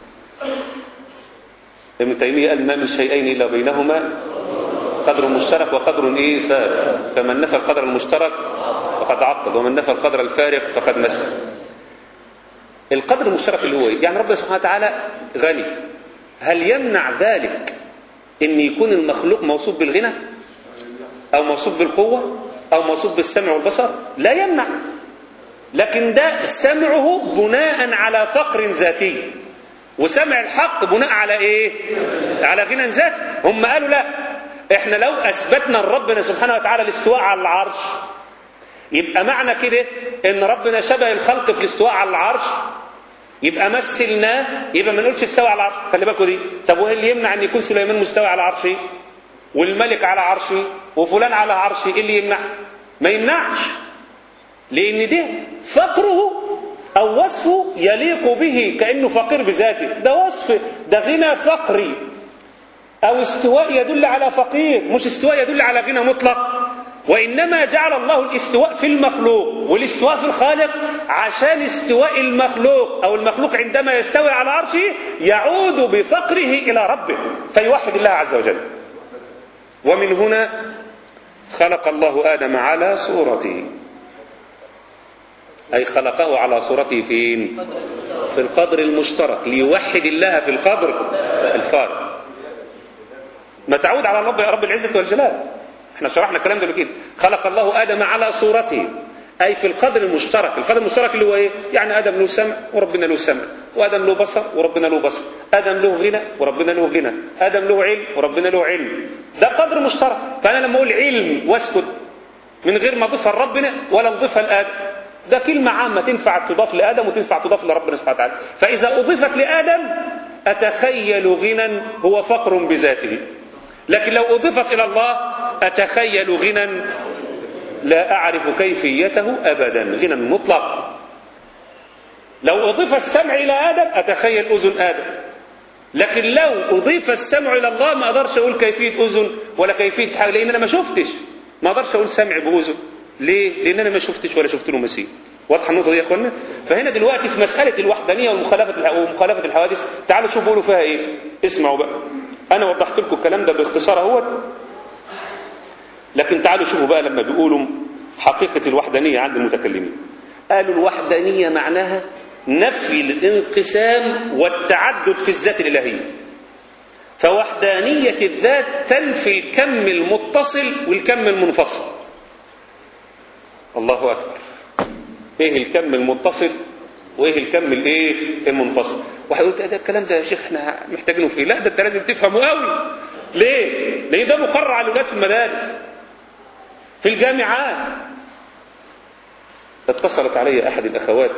ابن تيميه قال ما من شيئين الا بينهما قدر مشترك وقدر ايه فارق فمن نفى القدر المشترك فقد عطل ومن نفى القدر الفارق فقد مثل القدر المشترك اللي هو ايه يعني ربنا سبحانه وتعالى غني هل يمنع ذلك ان يكون المخلوق موصوف بالغنى او موصوف بالقوه او موصوف بالسمع والبصر لا يمنع لكن ده سمعه بناء على فقر ذاتي وسمع الحق بناء على ايه على غنى ذاتي هم قالوا لا احنا لو اثبتنا لربنا سبحانه وتعالى الاستواء على العرش يبقى معنى كده ان ربنا شبه الخلق في الاستواء على العرش يبقى مثلناه يبقى ما نقولش استوى على العرش خلي بالكم دي طب وايه اللي يمنع ان يكون سليمان مستوى على عرشه والملك على عرشه وفلان على عرشه ايه اللي يمنع ما يمنعش لان ده فقره او وصفه يليق به كانه فقير بذاته ده وصف ده غنى فقري او استواء يدل على فقير مش استواء يدل على غنى مطلق وإنما جعل الله الاستواء في المخلوق والاستواء في الخالق عشان استواء المخلوق أو المخلوق عندما يستوي على عرشه يعود بفقره إلى ربه فيوحد الله عز وجل ومن هنا خلق الله آدم على صورته أي خلقه على صورته فين في القدر المشترك ليوحد الله في القدر الفارق ما تعود على رب رب العزة والجلال احنا شرحنا الكلام ده كده خلق الله ادم على صورته اي في القدر المشترك القدر المشترك اللي هو ايه يعني ادم له سمع وربنا له سمع وادم له بصر وربنا له بصر ادم له غنى وربنا له غنى ادم له علم وربنا له علم ده قدر مشترك فانا لما اقول علم واسكت من غير ما اضيفها لربنا ولا اضيفها لادم ده كلمة عامة تنفع تضاف لآدم وتنفع تضاف لربنا سبحانه وتعالى فإذا أضيفت لآدم أتخيل غنى هو فقر بذاته لكن لو أضيفت إلى الله أتخيل غنى لا أعرف كيفيته أبدا غنى مطلق لو أضيف السمع إلى آدم أتخيل أذن آدم لكن لو أضيف السمع إلى الله ما أقدرش أقول كيفية أذن ولا كيفية حاجة لأن أنا ما شفتش ما أقدرش أقول سمع بأذن ليه؟ لأن أنا ما شفتش ولا شفت له مثيل واضحة النقطة دي يا إخوانا؟ فهنا دلوقتي في مسألة الوحدانية ومخالفة ومخالفة الحوادث تعالوا شوفوا بيقولوا فيها إيه؟ اسمعوا بقى أنا وضحت لكم الكلام ده باختصار اهوت لكن تعالوا شوفوا بقى لما بيقولوا حقيقة الوحدانية عند المتكلمين قالوا الوحدانية معناها نفي الانقسام والتعدد في الذات الإلهية فوحدانية الذات تنفي الكم المتصل والكم المنفصل الله أكبر ايه الكم المتصل وايه الكم الايه المنفصل واحد يقول ده الكلام ده يا شيخ احنا محتاجينه في ايه لا ده انت لازم تفهمه قوي ليه لان ده مقرر على الاولاد في المدارس في الجامعات اتصلت علي احد الاخوات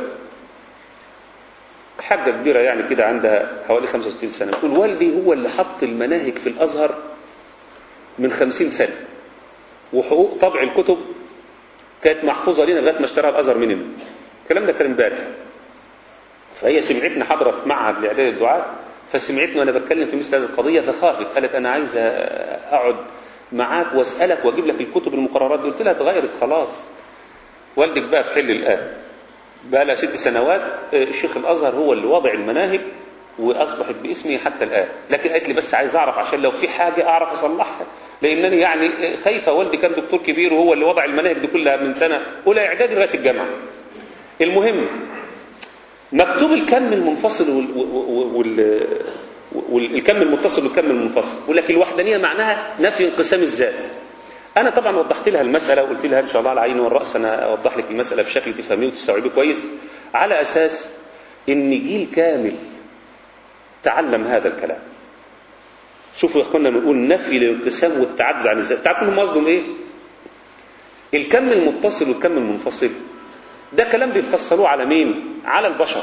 حاجة كبيرة يعني كده عندها حوالي 65 سنة تقول والدي هو اللي حط المناهج في الأزهر من 50 سنة وحقوق طبع الكتب كانت محفوظة لنا لغاية ما اشتراها الأزهر مننا الكلام ده كان امبارح فهي سمعتني حاضرة في معهد لإعداد الدعاء فسمعتني وأنا بتكلم في مثل هذه القضية فخافت قالت أنا عايزة أقعد معاك وأسألك وأجيب لك الكتب المقررات دي قلت لها اتغيرت خلاص والدك بقى في حل الآن بقى لها ست سنوات الشيخ الازهر هو اللي وضع المناهج واصبحت باسمي حتى الان لكن قالت لي بس عايز اعرف عشان لو في حاجه اعرف اصلحها لانني يعني خايفه والدي كان دكتور كبير وهو اللي وضع المناهج دي كلها من سنه اولى اعدادي لغايه الجامعه المهم مكتوب الكم المنفصل وال... وال... والكم المتصل والكم المنفصل ولكن الوحدانيه معناها نفي انقسام الذات انا طبعا وضحت لها المساله وقلت لها ان شاء الله على عيني والراس انا اوضح لك المساله بشكل تفهميه وتستوعبيه كويس على اساس ان جيل كامل تعلم هذا الكلام شوفوا يا اخوانا بنقول نفي الانقسام والتعدد عن الذات تعرفوا هم قصدهم ايه الكم المتصل والكم المنفصل ده كلام بيفصلوه على مين على البشر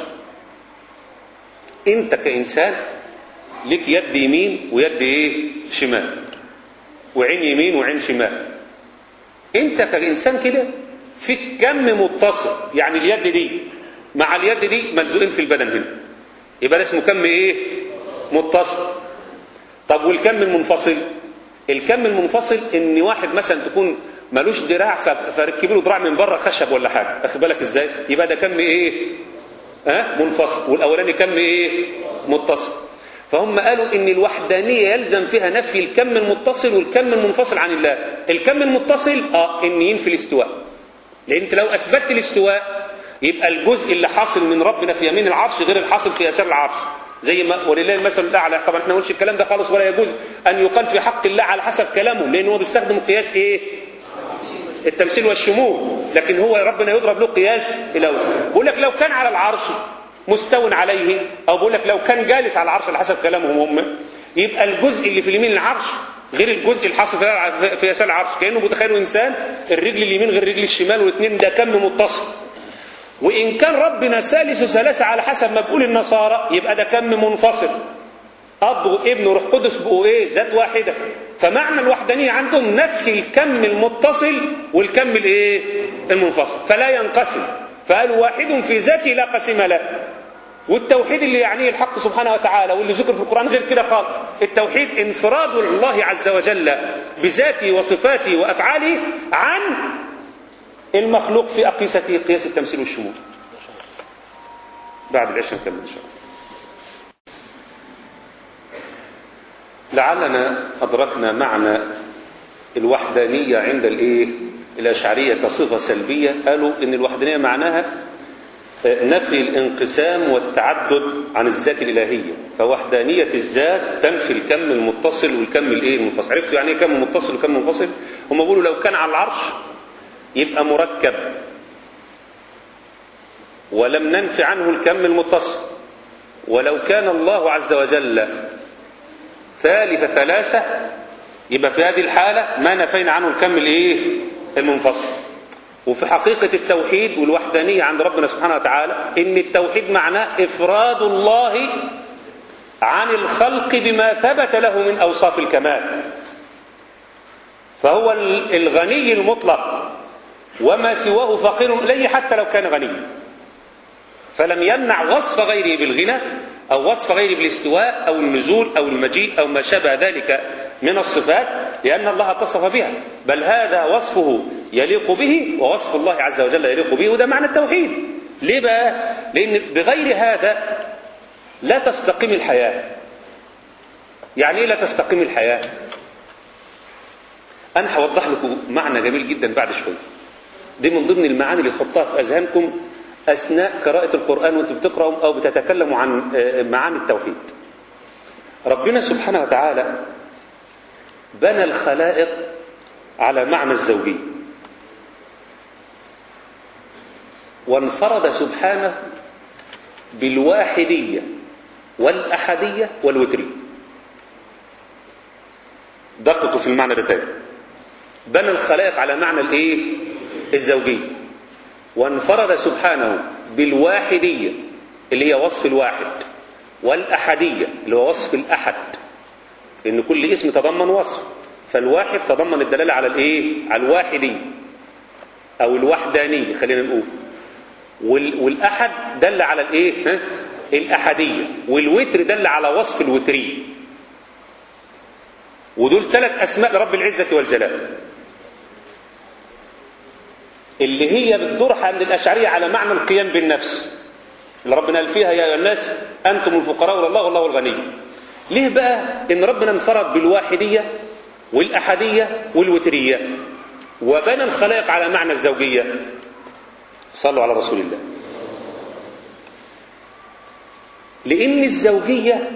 انت كانسان لك يد يمين ويد ايه شمال وعين يمين وعين شمال انت كإنسان كده في كم متصل يعني اليد دي مع اليد دي ملزوقين في البدن هنا يبقى ده اسمه كم ايه متصل طب والكم المنفصل الكم المنفصل ان واحد مثلا تكون ملوش دراع فركب له دراع من بره خشب ولا حاجه اخد بالك ازاي يبقى ده كم ايه ها أه؟ منفصل والاولاني كم ايه متصل فهم قالوا ان الوحدانيه يلزم فيها نفي الكم المتصل والكم المنفصل عن الله الكم المتصل اه ان ينفي الاستواء لان انت لو اثبتت الاستواء يبقى الجزء اللي حاصل من ربنا في يمين العرش غير الحاصل في يسار العرش زي ما ولله المثل الاعلى طبعا احنا ما نقولش الكلام ده خالص ولا يجوز ان يقال في حق الله على حسب كلامه لان هو بيستخدم قياس ايه التمثيل والشمول لكن هو ربنا يضرب له قياس الاول بيقول لك لو كان على العرش مستو عليه او بقول لك لو كان جالس على العرش على حسب كلامهم هم يبقى الجزء اللي في اليمين العرش غير الجزء الحاصل في يسار العرش كانه متخيل انسان الرجل اليمين غير الرجل الشمال والاثنين ده كم متصل وان كان ربنا ثالث ثلاثه على حسب ما بيقول النصارى يبقى ده كم منفصل اب وابن وروح قدس بقوا ايه ذات واحده فمعنى الوحدانيه عندهم نفي الكم المتصل والكم الايه المنفصل فلا ينقسم فقالوا واحد في ذاته لا قسم له والتوحيد اللي يعنيه الحق سبحانه وتعالى واللي ذكر في القرآن غير كده خالص التوحيد انفراد الله عز وجل بذاته وصفاته وأفعاله عن المخلوق في أقيسته قياس التمثيل والشمول بعد العشاء نكمل إن شاء الله لعلنا أدركنا معنى الوحدانية عند الإيه؟ الأشعرية كصفة سلبية قالوا إن الوحدانية معناها نفي الانقسام والتعدد عن الذات الإلهية فوحدانية الذات تنفي الكم المتصل والكم الايه المنفصل عرفتوا يعني ايه كم متصل وكم منفصل هم بيقولوا لو كان على العرش يبقى مركب ولم ننفي عنه الكم المتصل ولو كان الله عز وجل ثالث ثلاثة يبقى في هذه الحالة ما نفينا عنه الكم الايه المنفصل وفي حقيقة التوحيد والوحدانية عند ربنا سبحانه وتعالى إن التوحيد معناه إفراد الله عن الخلق بما ثبت له من أوصاف الكمال فهو الغني المطلق وما سواه فقير إليه حتى لو كان غنيا فلم يمنع وصف غيره بالغنى أو وصف غيره بالاستواء أو النزول أو المجيء أو ما شابه ذلك من الصفات لأن الله اتصف بها بل هذا وصفه يليق به ووصف الله عز وجل يليق به وده معنى التوحيد ليه بقى؟ لأن بغير هذا لا تستقيم الحياة يعني إيه لا تستقيم الحياة؟ أنا هوضح لكم معنى جميل جدا بعد شوية دي من ضمن المعاني اللي تحطها في أذهانكم أثناء قراءة القرآن وأنتم بتقرأوا أو بتتكلموا عن معاني التوحيد ربنا سبحانه وتعالى بنى الخلائق على معنى الزوجية وانفرد سبحانه بالواحدية والأحدية والوترية دققوا في المعنى ده تاني بنى الخلائق على معنى الايه الزوجية وانفرد سبحانه بالواحدية اللي هي وصف الواحد والأحدية اللي هو وصف الأحد إن كل اسم تضمن وصف فالواحد تضمن الدلالة على الإيه؟ على الواحدية أو الوحدانية خلينا نقول وال... والأحد دل على الإيه؟ ها؟ الأحدية والوتر دل على وصف الوترية ودول ثلاث أسماء لرب العزة والجلال اللي هي بتدور عند الأشعرية على معنى القيام بالنفس اللي ربنا قال فيها يا أيها الناس أنتم الفقراء والله والله الغني ليه بقى إن ربنا انفرد بالواحدية والأحدية والوترية وبنى الخلائق على معنى الزوجية صلوا على رسول الله لأن الزوجية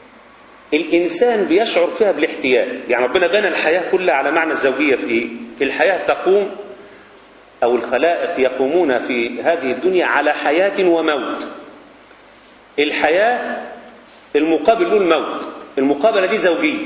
الإنسان بيشعر فيها بالاحتياج يعني ربنا بنى الحياة كلها على معنى الزوجية في إيه الحياة تقوم أو الخلائق يقومون في هذه الدنيا على حياة وموت الحياة المقابل له الموت المقابلة دي زوجية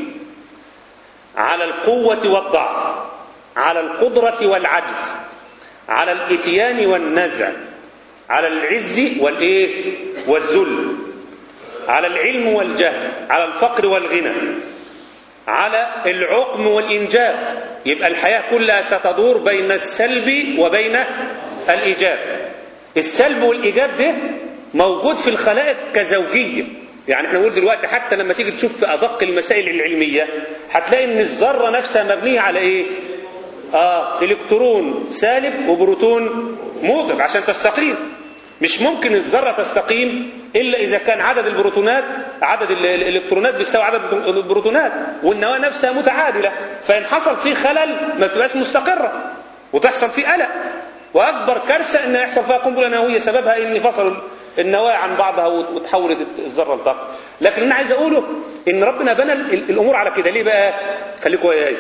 على القوة والضعف على القدرة والعجز على الاتيان والنزع على العز والإيه والذل على العلم والجهل على الفقر والغنى على العقم والإنجاب يبقى الحياة كلها ستدور بين السلب وبين الإيجاب السلب والإيجاب ده موجود في الخلائق كزوجية يعني احنا نقول دلوقتي حتى لما تيجي تشوف في أدق المسائل العلمية هتلاقي ان الذرة نفسها مبنية على ايه آه الكترون سالب وبروتون موجب عشان تستقيم مش ممكن الذرة تستقيم إلا إذا كان عدد البروتونات عدد الإلكترونات بيساوي عدد البروتونات والنواة نفسها متعادلة فإن حصل فيه خلل ما بتبقاش مستقرة وتحصل فيه قلق وأكبر كارثة إن يحصل فيها قنبلة نووية سببها إن فصلوا النواة عن بعضها وتحولت الذرة لطاقة لكن أنا عايز أقوله إن ربنا بنى الأمور على كده ليه بقى خليكم وياي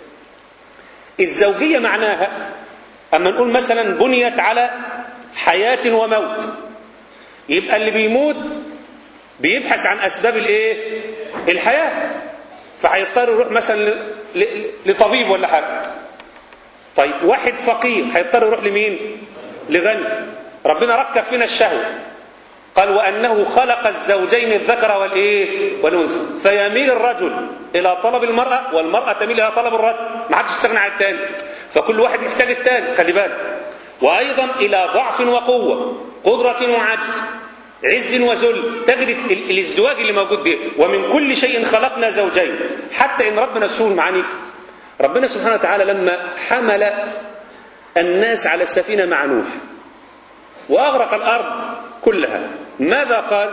الزوجية معناها أما نقول مثلا بنيت على حياة وموت يبقى اللي بيموت بيبحث عن أسباب الإيه؟ الحياة فهيضطر يروح مثلا لطبيب ولا حاجة طيب واحد فقير هيضطر يروح لمين؟ لغني ربنا ركب فينا الشهوة قال وأنه خلق الزوجين الذكر والإيه؟ والأنثى فيميل الرجل إلى طلب المرأة والمرأة تميل إلى طلب الرجل ما حدش يستغنى عن الثاني فكل واحد يحتاج الثاني خلي بالك وأيضا إلى ضعف وقوة قدرة وعجز عز وذل تجد الازدواج اللي موجود ده ومن كل شيء خلقنا زوجين حتى إن ربنا سبحانه معاني ربنا سبحانه وتعالى لما حمل الناس على السفينة مع نوح وأغرق الأرض كلها ماذا قال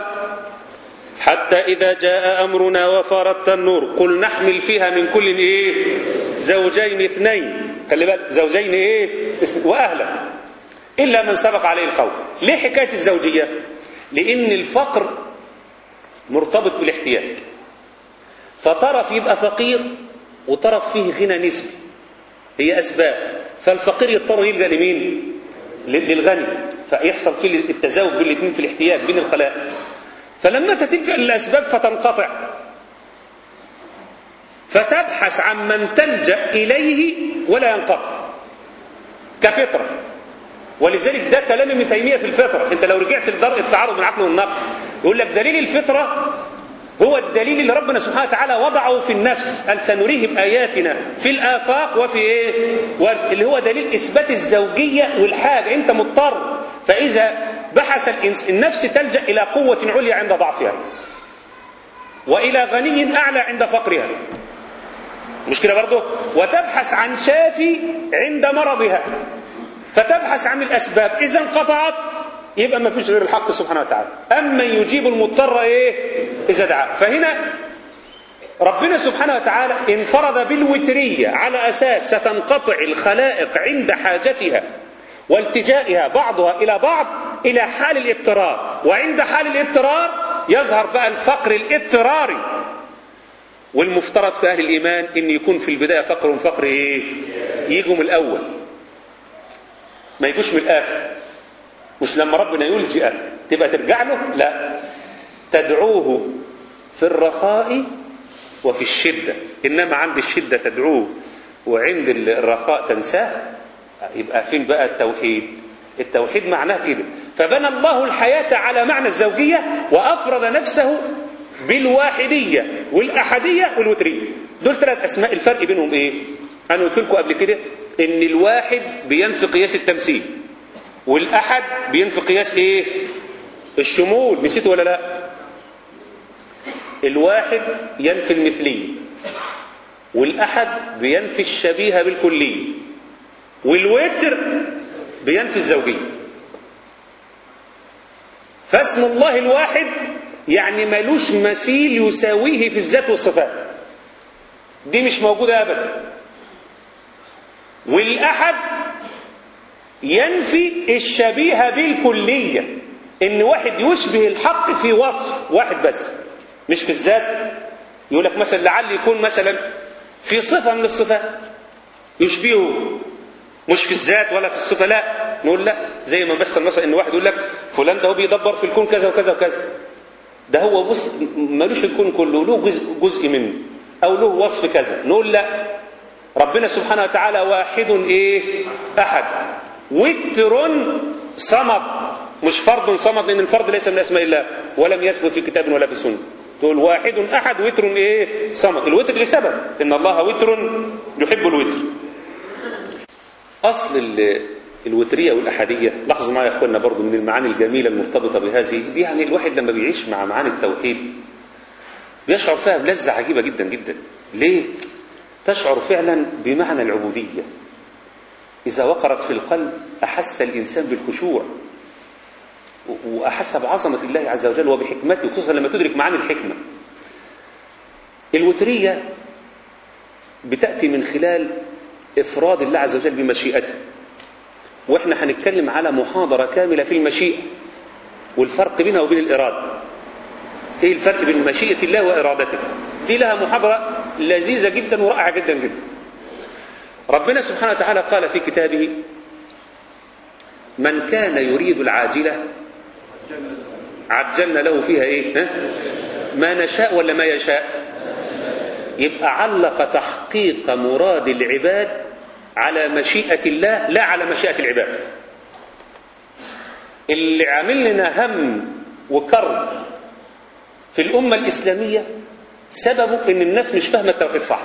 حتى إذا جاء أمرنا وفارت النور قل نحمل فيها من كل إيه زوجين اثنين خلي بالك زوجين إيه وأهلا إلا من سبق عليه القول ليه حكاية الزوجية لأن الفقر مرتبط بالاحتياج فطرف يبقى فقير وطرف فيه غنى نسبي هي أسباب فالفقير يضطر يلجأ لمين للغني فيحصل فيه التزاوج بين الاثنين في الاحتياج بين الخلائق فلما تلجأ للأسباب فتنقطع فتبحث عن من تلجأ إليه ولا ينقطع كفطرة ولذلك ده كلام ابن تيمية في الفطرة انت لو رجعت لدرء التعارض بين العقل والنقل يقول لك دليل الفطرة هو هو الدليل اللي ربنا سبحانه وتعالى وضعه في النفس قال سنريهم آياتنا في الآفاق وفي إيه وفي اللي هو دليل إثبات الزوجية والحاجة أنت مضطر فإذا بحث الإنس النفس تلجأ إلى قوة عليا عند ضعفها وإلى غني أعلى عند فقرها مش كده برضه وتبحث عن شافي عند مرضها فتبحث عن الأسباب إذا انقطعت يبقى ما فيش غير الحق سبحانه وتعالى أما يجيب المضطر إيه إذا دعا فهنا ربنا سبحانه وتعالى انفرد بالوترية على أساس ستنقطع الخلائق عند حاجتها والتجائها بعضها إلى بعض إلى حال الاضطرار وعند حال الاضطرار يظهر بقى الفقر الاضطراري والمفترض في أهل الإيمان إن يكون في البداية فقر فقر إيه يجوا من الأول ما يجوش من الآخر مش لما ربنا يلجئك تبقى ترجع له لا تدعوه في الرخاء وفي الشدة إنما عند الشدة تدعوه وعند الرخاء تنساه يبقى فين بقى التوحيد التوحيد معناه كده فبنى الله الحياة على معنى الزوجية وأفرد نفسه بالواحدية والأحدية والوترية دول ثلاث أسماء الفرق بينهم إيه أنا قلت لكم قبل كده إن الواحد بينفي قياس التمثيل والأحد بينفي قياس إيه الشمول نسيته ولا لا الواحد ينفي المثلية والأحد بينفي الشبيه بالكلية والوتر بينفي الزوجية فاسم الله الواحد يعني ملوش مثيل يساويه في الذات والصفات دي مش موجودة أبدا والأحد ينفي الشبيه بالكلية إن واحد يشبه الحق في وصف واحد بس مش في الذات يقول لك مثلا لعل يكون مثلا في صفة من الصفات يشبهه مش في الذات ولا في الصفة لا نقول لا زي ما بيحصل مثلا ان واحد يقول لك فلان ده هو بيدبر في الكون كذا وكذا وكذا ده هو بص ملوش الكون كله له جزء, جزء منه او له وصف كذا نقول لا ربنا سبحانه وتعالى واحد ايه احد وتر صمد مش فرد صمد لان الفرد ليس من اسماء الله ولم يثبت في كتاب ولا في سنه تقول واحد احد وتر ايه صمد الوتر لسبب ان الله وتر يحب الوتر اصل الوتريه والاحاديه لاحظوا معايا يا اخوانا برضو من المعاني الجميله المرتبطه بهذه دي يعني الواحد لما بيعيش مع معاني التوحيد بيشعر فيها بلذه عجيبه جدا جدا ليه تشعر فعلا بمعنى العبوديه اذا وقرت في القلب احس الانسان بالخشوع واحس بعظمه الله عز وجل وبحكمته خصوصا لما تدرك معاني الحكمه الوتريه بتاتي من خلال افراد الله عز وجل بمشيئته واحنا هنتكلم على محاضره كامله في المشيئه والفرق بينها وبين الاراده ايه الفرق بين مشيئه الله وارادته دي لها محاضره لذيذه جدا ورائعه جدا جدا ربنا سبحانه وتعالى قال في كتابه من كان يريد العاجله عجلنا له فيها ايه ها؟ ما نشاء ولا ما يشاء يبقى علق تحقيق مراد العباد على مشيئة الله لا على مشيئة العباد اللي عامل لنا هم وكرب في الأمة الإسلامية سببه إن الناس مش فاهمة التوحيد صح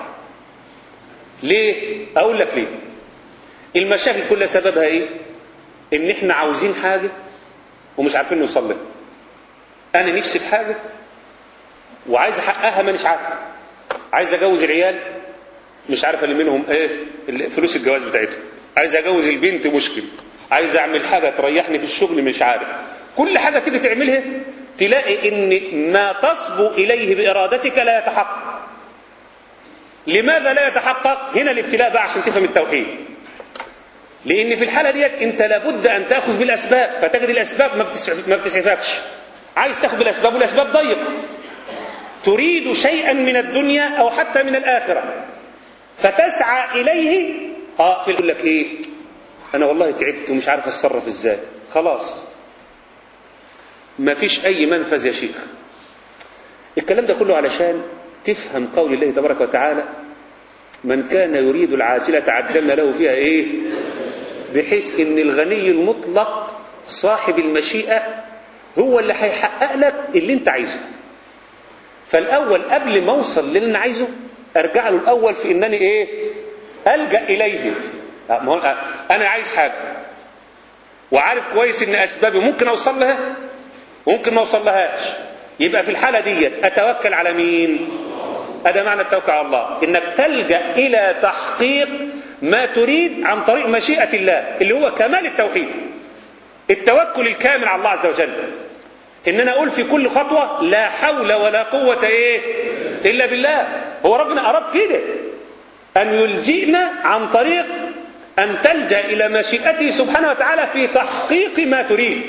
ليه؟ أقول لك ليه المشاكل كلها سببها إيه؟ إن إحنا عاوزين حاجة ومش عارفين نوصل لها أنا نفسي في حاجة وعايز أحققها مانيش عارف عايز أجوز العيال مش عارف اللي منهم ايه فلوس الجواز بتاعتهم عايز اجوز البنت مشكل عايز اعمل حاجه تريحني في الشغل مش عارف كل حاجه تيجي تعملها تلاقي ان ما تصبو اليه بارادتك لا يتحقق لماذا لا يتحقق هنا الابتلاء بقى عشان تفهم التوحيد لان في الحاله ديت انت لابد ان تاخذ بالاسباب فتجد الاسباب ما بتسعفكش عايز تاخذ بالاسباب والاسباب ضيقه تريد شيئا من الدنيا او حتى من الاخره فتسعى إليه اه في يقول لك إيه أنا والله تعبت ومش عارف أتصرف إزاي خلاص ما فيش أي منفذ يا شيخ الكلام ده كله علشان تفهم قول الله تبارك وتعالى من كان يريد العاجلة عجلنا له فيها إيه بحيث إن الغني المطلق صاحب المشيئة هو اللي هيحقق لك اللي أنت عايزه فالاول قبل ما اوصل للي انا عايزه ارجع له الاول في انني ايه الجا اليه آه، ما هو آه، انا عايز حاجه وعارف كويس ان اسبابي ممكن اوصل لها وممكن ما اوصل لهاش يبقى في الحاله ديت اتوكل على مين هذا معنى التوكل على الله انك تلجا الى تحقيق ما تريد عن طريق مشيئه الله اللي هو كمال التوحيد التوكل الكامل على الله عز وجل ان انا اقول في كل خطوه لا حول ولا قوه ايه الا بالله هو ربنا اراد كده ان يلجئنا عن طريق ان تلجا الى مشيئته سبحانه وتعالى في تحقيق ما تريد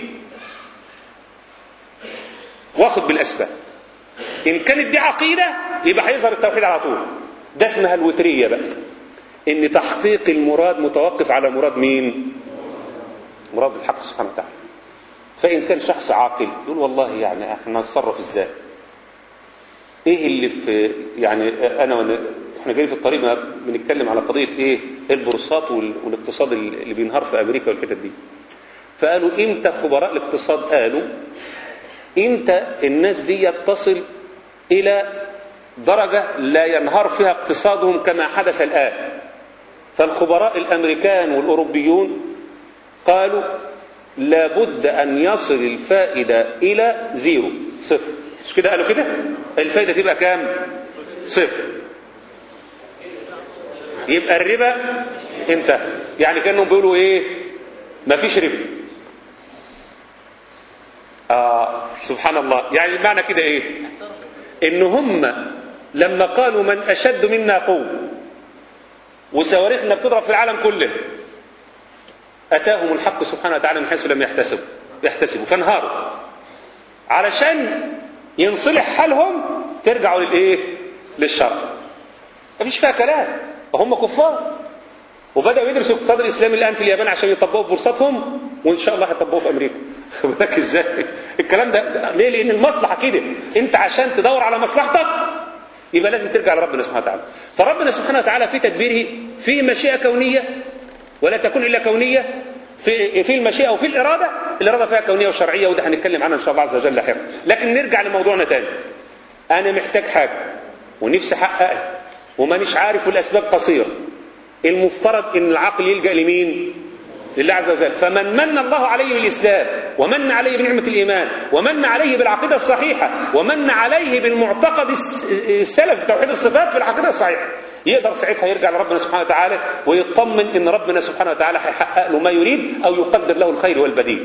واخد بالاسباب ان كانت دي عقيده يبقى هيظهر التوحيد على طول ده اسمها الوتريه بقى ان تحقيق المراد متوقف على مراد مين مراد الحق سبحانه وتعالى فان كان شخص عاقل يقول والله يعني احنا نتصرف ازاي ايه اللي في يعني انا وانا احنا جايين في الطريق ما بنتكلم على قضيه ايه البورصات وال- والاقتصاد اللي بينهار في امريكا والحتت دي فقالوا امتى خبراء الاقتصاد قالوا امتى الناس دي تصل الى درجه لا ينهار فيها اقتصادهم كما حدث الان فالخبراء الامريكان والاوروبيون قالوا لابد ان يصل الفائده الى زيرو صفر مش كده قالوا كده الفائده تبقى كام صفر يبقى الربا انتهى يعني كانهم بيقولوا ايه مفيش ربا آه سبحان الله يعني المعنى كده ايه ان هم لما قالوا من اشد منا قوه وصواريخنا بتضرب في العالم كله اتاهم الحق سبحانه وتعالى من حيث لم يحتسبوا يحتسبوا فانهاروا علشان ينصلح حالهم ترجعوا للايه للشر مفيش فيها كلام وهم كفار وبداوا يدرسوا الاقتصاد الاسلامي الان في اليابان عشان يطبقوه في بورصتهم وان شاء الله هيطبقوه في امريكا خد بالك ازاي الكلام ده, ده ليه لان المصلحه كده انت عشان تدور على مصلحتك يبقى لازم ترجع لربنا سبحانه وتعالى فربنا سبحانه وتعالى في تدبيره في مشيئه كونيه ولا تكون الا كونيه في في المشيئه وفي الاراده الاراده فيها كونيه وشرعيه وده هنتكلم عنها ان شاء الله عز وجل لاحقا لكن نرجع لموضوعنا تاني انا محتاج حاجه ونفسي احققها ومانيش عارف والاسباب قصيره المفترض ان العقل يلجا لمين لله عز وجل فمن من الله عليه بالاسلام ومن عليه بنعمه الايمان ومن عليه بالعقيده الصحيحه ومن عليه بالمعتقد الس- السلف توحيد الصفات في العقيده الصحيحه يقدر ساعتها يرجع لربنا سبحانه وتعالى ويطمن ان ربنا سبحانه وتعالى هيحقق له ما يريد او يقدر له الخير والبديل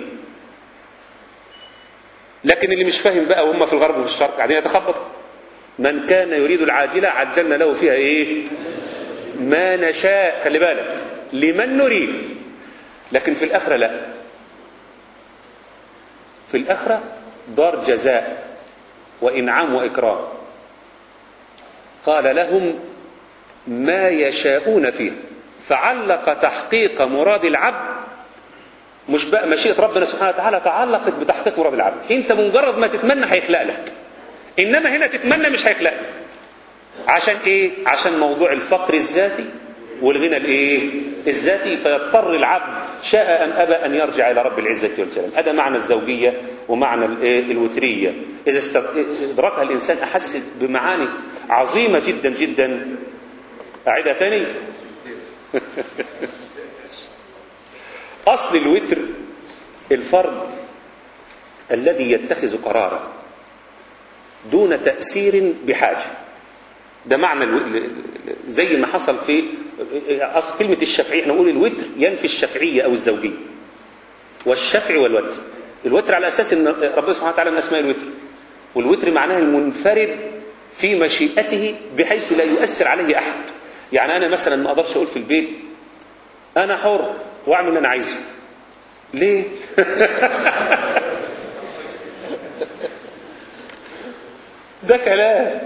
لكن اللي مش فاهم بقى وهم في الغرب وفي الشرق قاعدين يتخبطوا من كان يريد العاجله عجلنا له فيها ايه ما نشاء خلي بالك لمن نريد لكن في الآخرة لا في الآخرة دار جزاء وإنعام وإكرام قال لهم ما يشاءون فيه فعلق تحقيق مراد العبد مش بقى مشيئة ربنا سبحانه وتعالى تعلقت بتحقيق مراد العبد انت مجرد ما تتمنى هيخلق لك انما هنا تتمنى مش هيخلق لك عشان ايه عشان موضوع الفقر الذاتي والغنى الايه الذاتي فيضطر العبد شاء ام ابى ان يرجع الى رب العزه والجلال هذا معنى الزوجيه ومعنى الايه الوتريه اذا است- ادركها الانسان احس بمعاني عظيمه جدا جدا اعيدها تاني اصل الوتر الفرد الذي يتخذ قرارا دون تاثير بحاجه ده معنى الو... زي ما حصل في اصل كلمه الشافعيه احنا نقول الوتر ينفي الشفعيه او الزوجيه والشفع والوتر الوتر على اساس ان ربنا سبحانه وتعالى من اسماء الوتر والوتر معناه المنفرد في مشيئته بحيث لا يؤثر عليه احد يعني انا مثلا ما اقدرش اقول في البيت انا حر واعمل اللي انا عايزه ليه ده كلام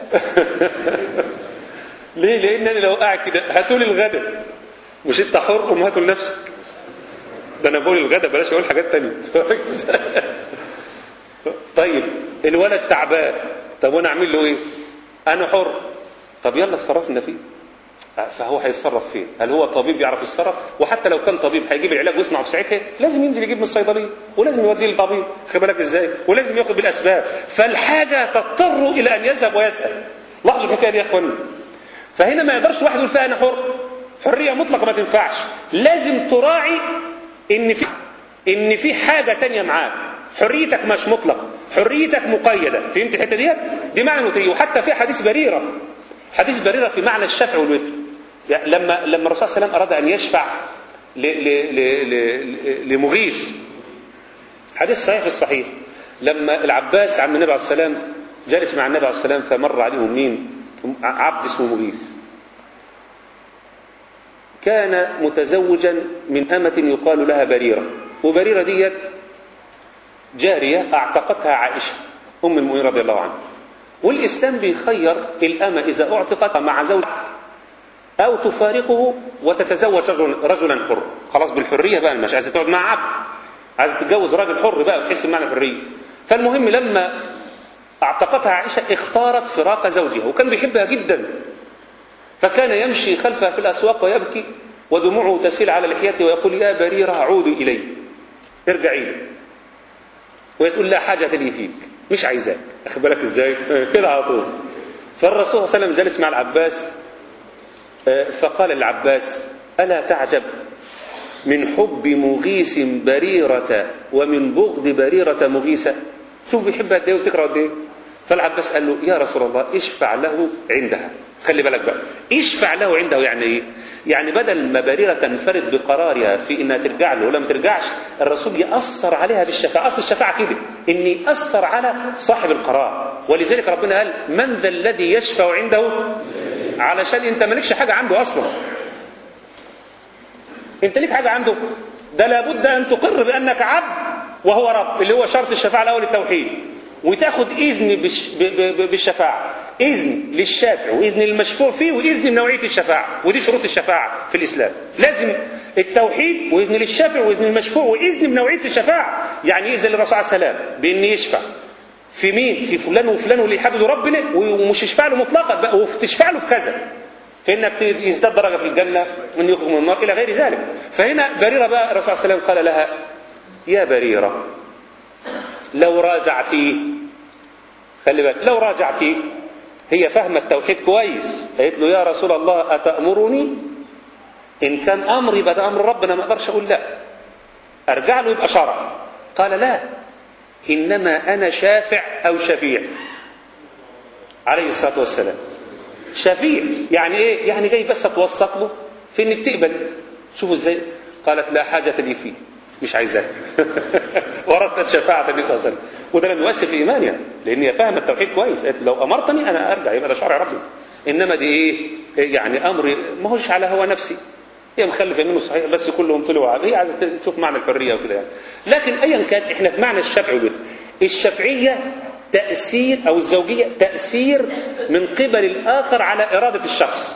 ليه لان انا لو قاعد كده هاتوا لي الغدا مش انت حر قوم هاتوا لنفسك ده انا بقول الغدا بلاش اقول حاجات تانية طيب الولد تعبان طب وانا اعمل له ايه انا حر طب يلا اتصرفنا فيه فهو هيتصرف فين؟ هل هو طبيب يعرف يتصرف؟ وحتى لو كان طبيب هيجيب العلاج ويصنعه في ساعتها لازم ينزل يجيب من الصيدليه ولازم يوديه للطبيب خد بالك ازاي؟ ولازم ياخد بالاسباب فالحاجه تضطر الى ان يذهب ويسال لاحظوا الحكايه دي يا اخواني فهنا ما يقدرش واحد يقول فيها انا حر حريه مطلقه ما تنفعش لازم تراعي ان في ان في حاجه تانية معاك حريتك مش مطلقه حريتك مقيده فهمت الحته ديت دي معنى الوتريه وحتى في حديث بريره حديث بريره في معنى الشفع والوتر يعني لما لما الرسول صلى الله عليه وسلم اراد ان يشفع ل ل ل ل لمغيث حديث صحيح في الصحيح لما العباس عم النبي عليه السلام جالس مع النبي عليه السلام فمر عليهم مين عبد اسمه مغيث كان متزوجا من أمة يقال لها بريرة وبريرة ديت جارية أعتقتها عائشة أم المؤمنين رضي الله عنها والإسلام بيخير الأمة إذا أعتقت مع زوج أو تفارقه وتتزوج رجل رجلا حر خلاص بالحرية بقى مش عايزة تقعد مع عبد عايزة تتجوز راجل حر بقى وتحس بمعنى الحرية فالمهم لما اعتقتها عائشة اختارت فراق زوجها وكان بيحبها جدا فكان يمشي خلفها في الأسواق ويبكي ودموعه تسيل على لحيته ويقول يا بريرة عودي إلي ارجعي لي وتقول لا حاجة لي فيك مش عايزاك أخد بالك إزاي كده على طول فالرسول صلى الله عليه وسلم جلس مع العباس فقال للعباس ألا تعجب من حب مغيث بريرة ومن بغض بريرة مغيثة شوف بيحبها قد ايه وتكره قد ايه فالعباس قال له يا رسول الله اشفع له عندها خلي بالك بقى اشفع له عنده يعني ايه يعني بدل ما بريرة تنفرد بقرارها في انها ترجع له ولم ترجعش الرسول يأثر عليها بالشفاعة اصل الشفاعة كده ان يأثر على صاحب القرار ولذلك ربنا قال من ذا الذي يشفع عنده علشان انت مالكش حاجة عنده اصلا انت ليك حاجة عنده ده لابد ان تقر بانك عبد وهو رب اللي هو شرط الشفاعة الاول التوحيد وتاخد اذن بش ب ب بالشفاعه اذن للشافع واذن للمشفوع فيه واذن بنوعيه الشفاعه ودي شروط الشفاعه في الاسلام لازم التوحيد واذن للشافع واذن للمشفوع واذن بنوعيه الشفاعه يعني اذن للرسول عليه السلام بان يشفع في مين في فلان وفلان واللي يحدد ربنا ومش يشفع له مطلقا بقى وتشفع له في كذا فانك يزداد درجه في الجنه ان يخرج من النار الى غير ذلك فهنا بريره بقى الرسول صلى الله عليه وسلم قال لها يا بريره لو راجعتيه خلي بالك لو راجعتيه هي فاهمة التوحيد كويس قالت له يا رسول الله أتأمرني إن كان أمري يبقى ده أمر ربنا ما أقدرش أقول لا أرجع له يبقى شرع قال لا إنما أنا شافع أو شفيع عليه الصلاة والسلام شفيع يعني إيه يعني جاي بس أتوسط له في إنك تقبل شوفوا إزاي قالت لا حاجة لي فيه مش عايزاه وردت شفاعة النبي صلى الله عليه وسلم وده لم يؤثر في إيمانها لأن هي فاهمة التوحيد كويس لو أمرتني أنا أرجع يبقى ده شرع ربي إنما دي إيه يعني أمر ما هوش على هو نفسي هي مخلفة منه صحيح بس كلهم طلعوا هي عايزة تشوف معنى الحرية وكده يعني لكن أيا كان إحنا في معنى الشفع والوتر الشفعية تأثير أو الزوجية تأثير من قبل الآخر على إرادة الشخص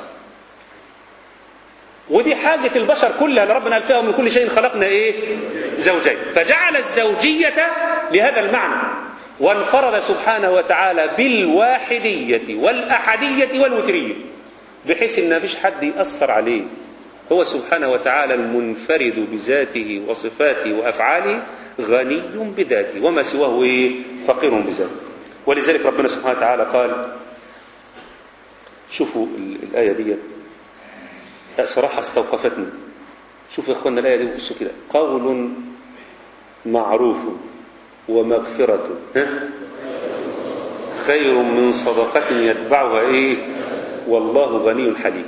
ودي حاجة البشر كلها ربنا قال فيها من كل شيء خلقنا ايه زوجين فجعل الزوجية لهذا المعنى وانفرد سبحانه وتعالى بالواحدية والأحدية والوترية بحيث ان مفيش حد يأثر عليه هو سبحانه وتعالى المنفرد بذاته وصفاته وأفعاله غني بذاته وما سواه ايه فقير بذاته ولذلك ربنا سبحانه وتعالى قال شوفوا الآية دي لا صراحة استوقفتني شوف يا اخوانا الآية دي بصوا كده قول معروف ومغفرة خير من صدقة يتبعها ايه والله غني حليم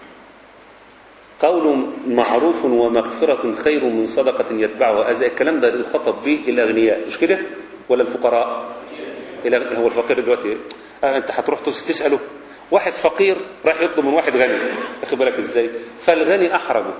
قول معروف ومغفرة خير من صدقة يتبعها أزاء الكلام ده يخاطب به الأغنياء مش كده ولا الفقراء هو الفقير دلوقتي آه انت هتروح تسأله واحد فقير راح يطلب من واحد غني اخد بالك ازاي فالغني احرجه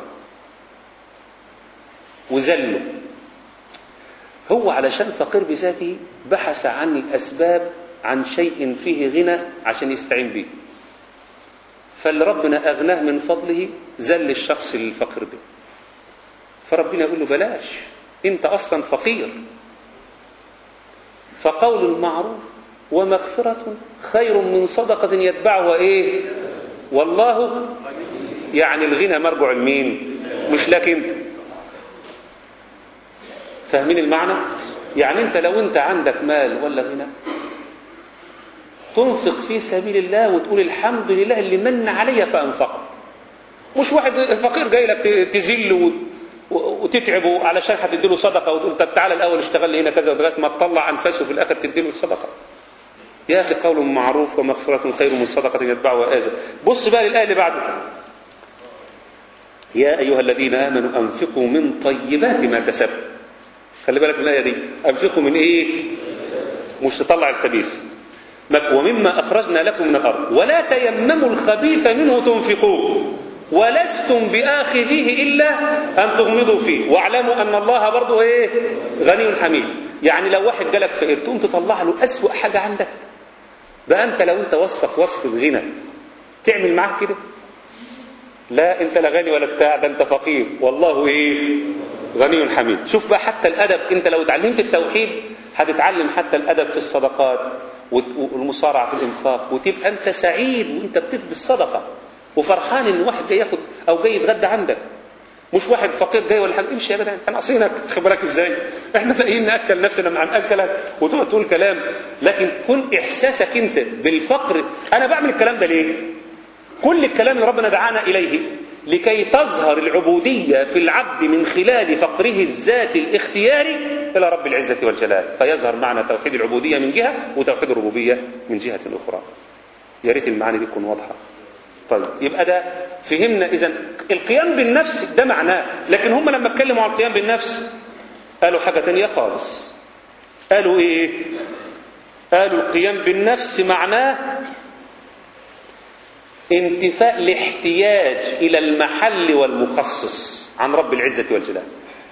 وذله هو علشان فقير بذاته بحث عن الاسباب عن شيء فيه غنى عشان يستعين به فاللي ربنا اغناه من فضله ذل الشخص الفقير ده فربنا يقول له بلاش انت اصلا فقير فقول معروف ومغفرة خير من صدقة يتبعها إيه والله يعني الغنى مرجع لمين مش لك انت فاهمين المعنى يعني انت لو انت عندك مال ولا غنى تنفق في سبيل الله وتقول الحمد لله اللي من علي فانفقت مش واحد فقير جاي لك تذله وتتعبه علشان هتديله صدقه وتقول طب تعالى الاول اشتغل لي هنا كذا لغايه ما تطلع انفاسه في الاخر تديله الصدقه يا اخي قول معروف ومغفره خير من صدقه يتبعها اذى بص بقى للايه اللي بعده يا ايها الذين امنوا انفقوا من طيبات ما كسبتم خلي بالك من الايه دي انفقوا من ايه مش تطلع الخبيث ومما اخرجنا لكم من الارض ولا تيمموا الخبيث منه تنفقون ولستم باخذيه الا ان تغمضوا فيه واعلموا ان الله برضه ايه غني حميد يعني لو واحد جالك فقير تقوم تطلع له اسوا حاجه عندك بقى انت لو انت وصفك وصف الغنى تعمل معاه كده لا انت لا غني ولا بتاع ده انت فقير والله ايه غني حميد شوف بقى حتى الادب انت لو اتعلمت التوحيد هتتعلم حتى الادب في الصدقات والمصارعه في الانفاق وتبقى انت سعيد وانت بتدي الصدقه وفرحان ان واحد جاي ياخد او جاي يتغدى عندك مش واحد فقير جاي ولا حاجه امشي يا جدع احنا ناقصينك خبرك ازاي احنا لاقيين ناكل نفسنا مع ناكلك وتقعد تقول كلام لكن كن احساسك انت بالفقر انا بعمل الكلام ده ليه كل الكلام اللي ربنا دعانا اليه لكي تظهر العبوديه في العبد من خلال فقره الذاتي الاختياري الى رب العزه والجلال فيظهر معنى توحيد العبوديه من جهه وتوحيد الربوبيه من جهه اخرى يا ريت المعاني دي تكون واضحه طيب يبقى ده فهمنا اذا القيام بالنفس ده معناه لكن هم لما اتكلموا عن القيام بالنفس قالوا حاجه تانية خالص قالوا ايه قالوا القيام بالنفس معناه انتفاء الاحتياج الى المحل والمخصص عن رب العزه والجلال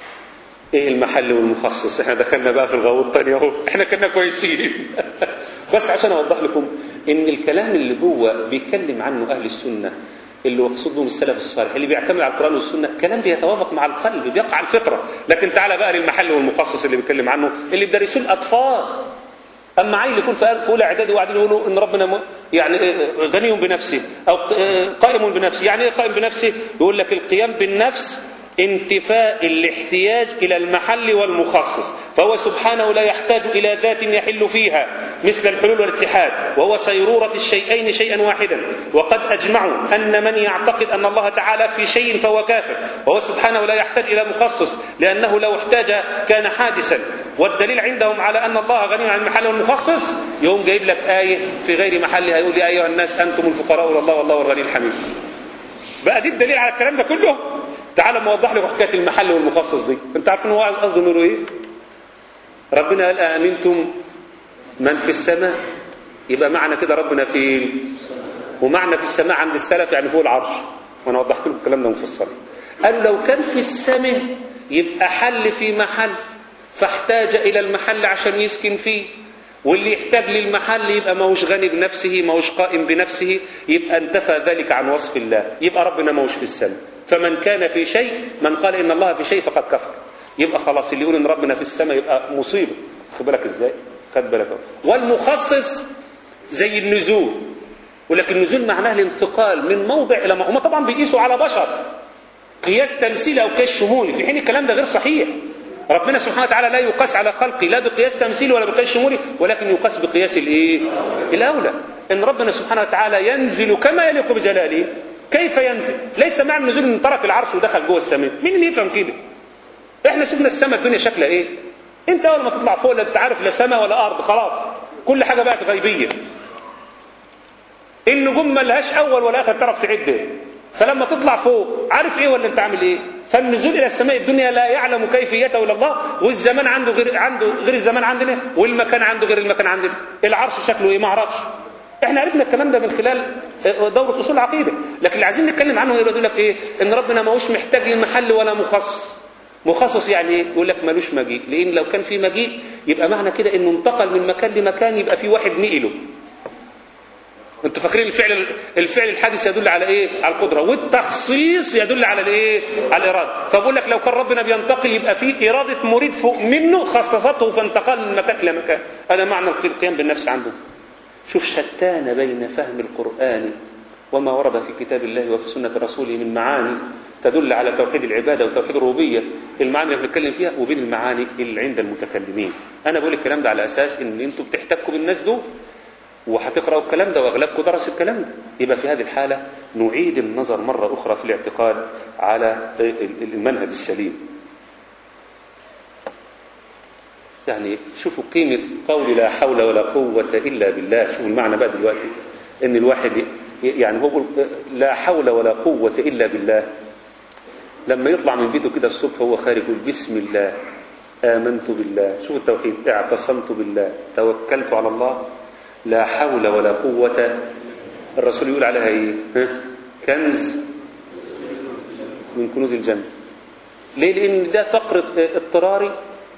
ايه المحل والمخصص احنا دخلنا بقى في الغوط تاني اهو احنا كنا كويسين بس عشان اوضح لكم ان الكلام اللي جوه بيتكلم عنه اهل السنه اللي يقصدهم السلف الصالح اللي بيعتمد على القران والسنه كلام بيتوافق مع القلب بيقع الفطره لكن تعالى بقى للمحل والمخصص اللي بيتكلم عنه اللي بيدرسوه الاطفال اما عيل يكون في اولى اعدادي وقاعدين يقولوا ان ربنا يعني غني بنفسه او قائم بنفسه يعني ايه قائم بنفسه يقول لك القيام بالنفس انتفاء الاحتياج الى المحل والمخصص فهو سبحانه لا يحتاج الى ذات يحل فيها مثل الحلول والاتحاد وهو سيروره الشيئين شيئا واحدا وقد اجمعوا ان من يعتقد ان الله تعالى في شيء فهو كافر وهو سبحانه لا يحتاج الى مخصص لانه لو احتاج كان حادثا والدليل عندهم على ان الله غني عن المحل والمخصص يقوم جايب لك ايه في غير محلها يقول يا ايها الناس انتم الفقراء الى الله والله هو الغني الحميد بقى دي الدليل على الكلام ده كله تعال ما اوضح لكم حكايه المحل والمخصص دي انت عارفين هو قصده انه ايه ربنا قال امنتم من في السماء يبقى معنى كده ربنا فين ومعنى في السماء عند السلف يعني فوق العرش وانا وضحت لكم الكلام ده مفصل قال لو كان في السماء يبقى حل في محل فاحتاج الى المحل عشان يسكن فيه واللي يحتاج للمحل يبقى ما هوش غني بنفسه ما هوش قائم بنفسه يبقى انتفى ذلك عن وصف الله يبقى ربنا ما هوش في السماء فمن كان في شيء من قال ان الله في شيء فقد كفر يبقى خلاص اللي يقول ان ربنا في السماء يبقى مصيبه خد بالك ازاي خد بالك والمخصص زي النزول ولكن النزول معناه الانتقال من موضع الى موضع هم طبعا بيقيسوا على بشر قياس تمثيلي او قياس شمولي في حين الكلام ده غير صحيح ربنا سبحانه وتعالى لا يقاس على خلقه لا بقياس تمثيلي ولا بقياس شمولي ولكن يقاس بقياس الايه الاولى ان ربنا سبحانه وتعالى ينزل كما يليق بجلاله كيف ينزل ليس معنى النزول ان ترك العرش ودخل جوه السماء مين اللي يفهم كده احنا شفنا السماء الدنيا شكلها ايه انت اول ما تطلع فوق لا انت عارف لا سماء ولا ارض خلاص كل حاجه بقت غيبيه النجوم ما لهاش اول ولا اخر تعرف تعدها فلما تطلع فوق عارف ايه ولا انت عامل ايه فالنزول الى السماء الدنيا لا يعلم كيفيته الا الله والزمان عنده غير عنده غير الزمان عندنا والمكان عنده غير المكان عندنا العرش شكله ايه ما اعرفش احنا عرفنا الكلام ده من خلال دوره اصول العقيده لكن اللي عايزين نتكلم عنه يقول لك ايه ان ربنا ما هوش محتاج لمحل ولا مخصص مخصص يعني ايه يقول لك ملوش مجيء لان لو كان في مجيء يبقى معنى كده انه انتقل من مكان لمكان يبقى في واحد نقله انتوا فاكرين الفعل الفعل الحادث يدل على ايه على القدره والتخصيص يدل على الايه على الاراده فبقول لك لو كان ربنا بينتقل يبقى في اراده مريد فوق منه خصصته فانتقل من مكان الى مكان هذا معنى القيام بالنفس عنده شوف شتان بين فهم القران وما ورد في كتاب الله وفي سنة رسوله من معاني تدل على توحيد العبادة وتوحيد الربوبية المعاني اللي بنتكلم فيها وبين المعاني اللي عند المتكلمين أنا بقول الكلام ده على أساس إن أنتوا بتحتكوا بالناس دول وهتقرأوا الكلام ده وأغلبكم درس الكلام ده يبقى في هذه الحالة نعيد النظر مرة أخرى في الاعتقاد على المنهج السليم يعني شوفوا قيمة قول لا حول ولا قوة إلا بالله شوفوا المعنى بقى دلوقتي إن الواحد يعني هو لا حول ولا قوة إلا بالله لما يطلع من بيته كده الصبح هو خارج يقول بسم الله آمنت بالله شوفوا التوحيد اعتصمت بالله توكلت على الله لا حول ولا قوة الرسول يقول عليها ايه ها؟ كنز من كنوز الجنة ليه لأن ده فقر اضطراري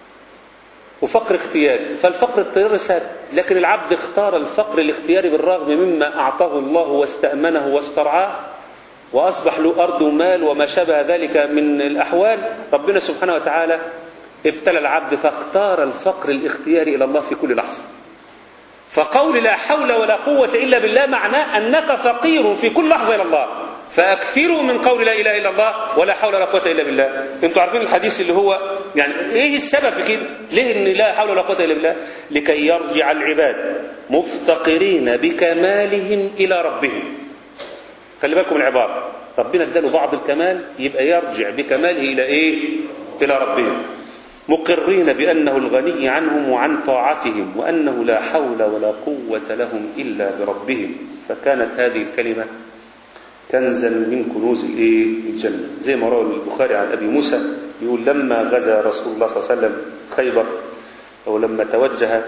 وفقر اختياري فالفقر اضطراري سهل لكن العبد اختار الفقر الاختياري بالرغم مما أعطاه الله واستأمنه واسترعاه وأصبح له أرض ومال وما شابه ذلك من الأحوال ربنا سبحانه وتعالى ابتلى العبد فاختار الفقر الاختياري إلى الله في كل لحظة فقول لا حول ولا قوة إلا بالله معناه أنك فقير في كل لحظة إلى الله فأكثروا من قول لا إله إلا الله ولا حول ولا قوة إلا بالله أنتوا عارفين الحديث اللي هو يعني إيه السبب في كده ليه إن لا حول ولا قوة إلا بالله لكي يرجع العباد مفتقرين بكمالهم إلى ربهم خلي بالكم العبارة ربنا اداله بعض الكمال يبقى يرجع بكماله إلى إيه إلى ربهم مقرين بأنه الغني عنهم وعن طاعتهم وأنه لا حول ولا قوة لهم إلا بربهم فكانت هذه الكلمة كنزا من كنوز الايه الجنة زي ما روى البخاري عن أبي موسى يقول لما غزا رسول الله صلى الله عليه وسلم خيبر أو لما توجه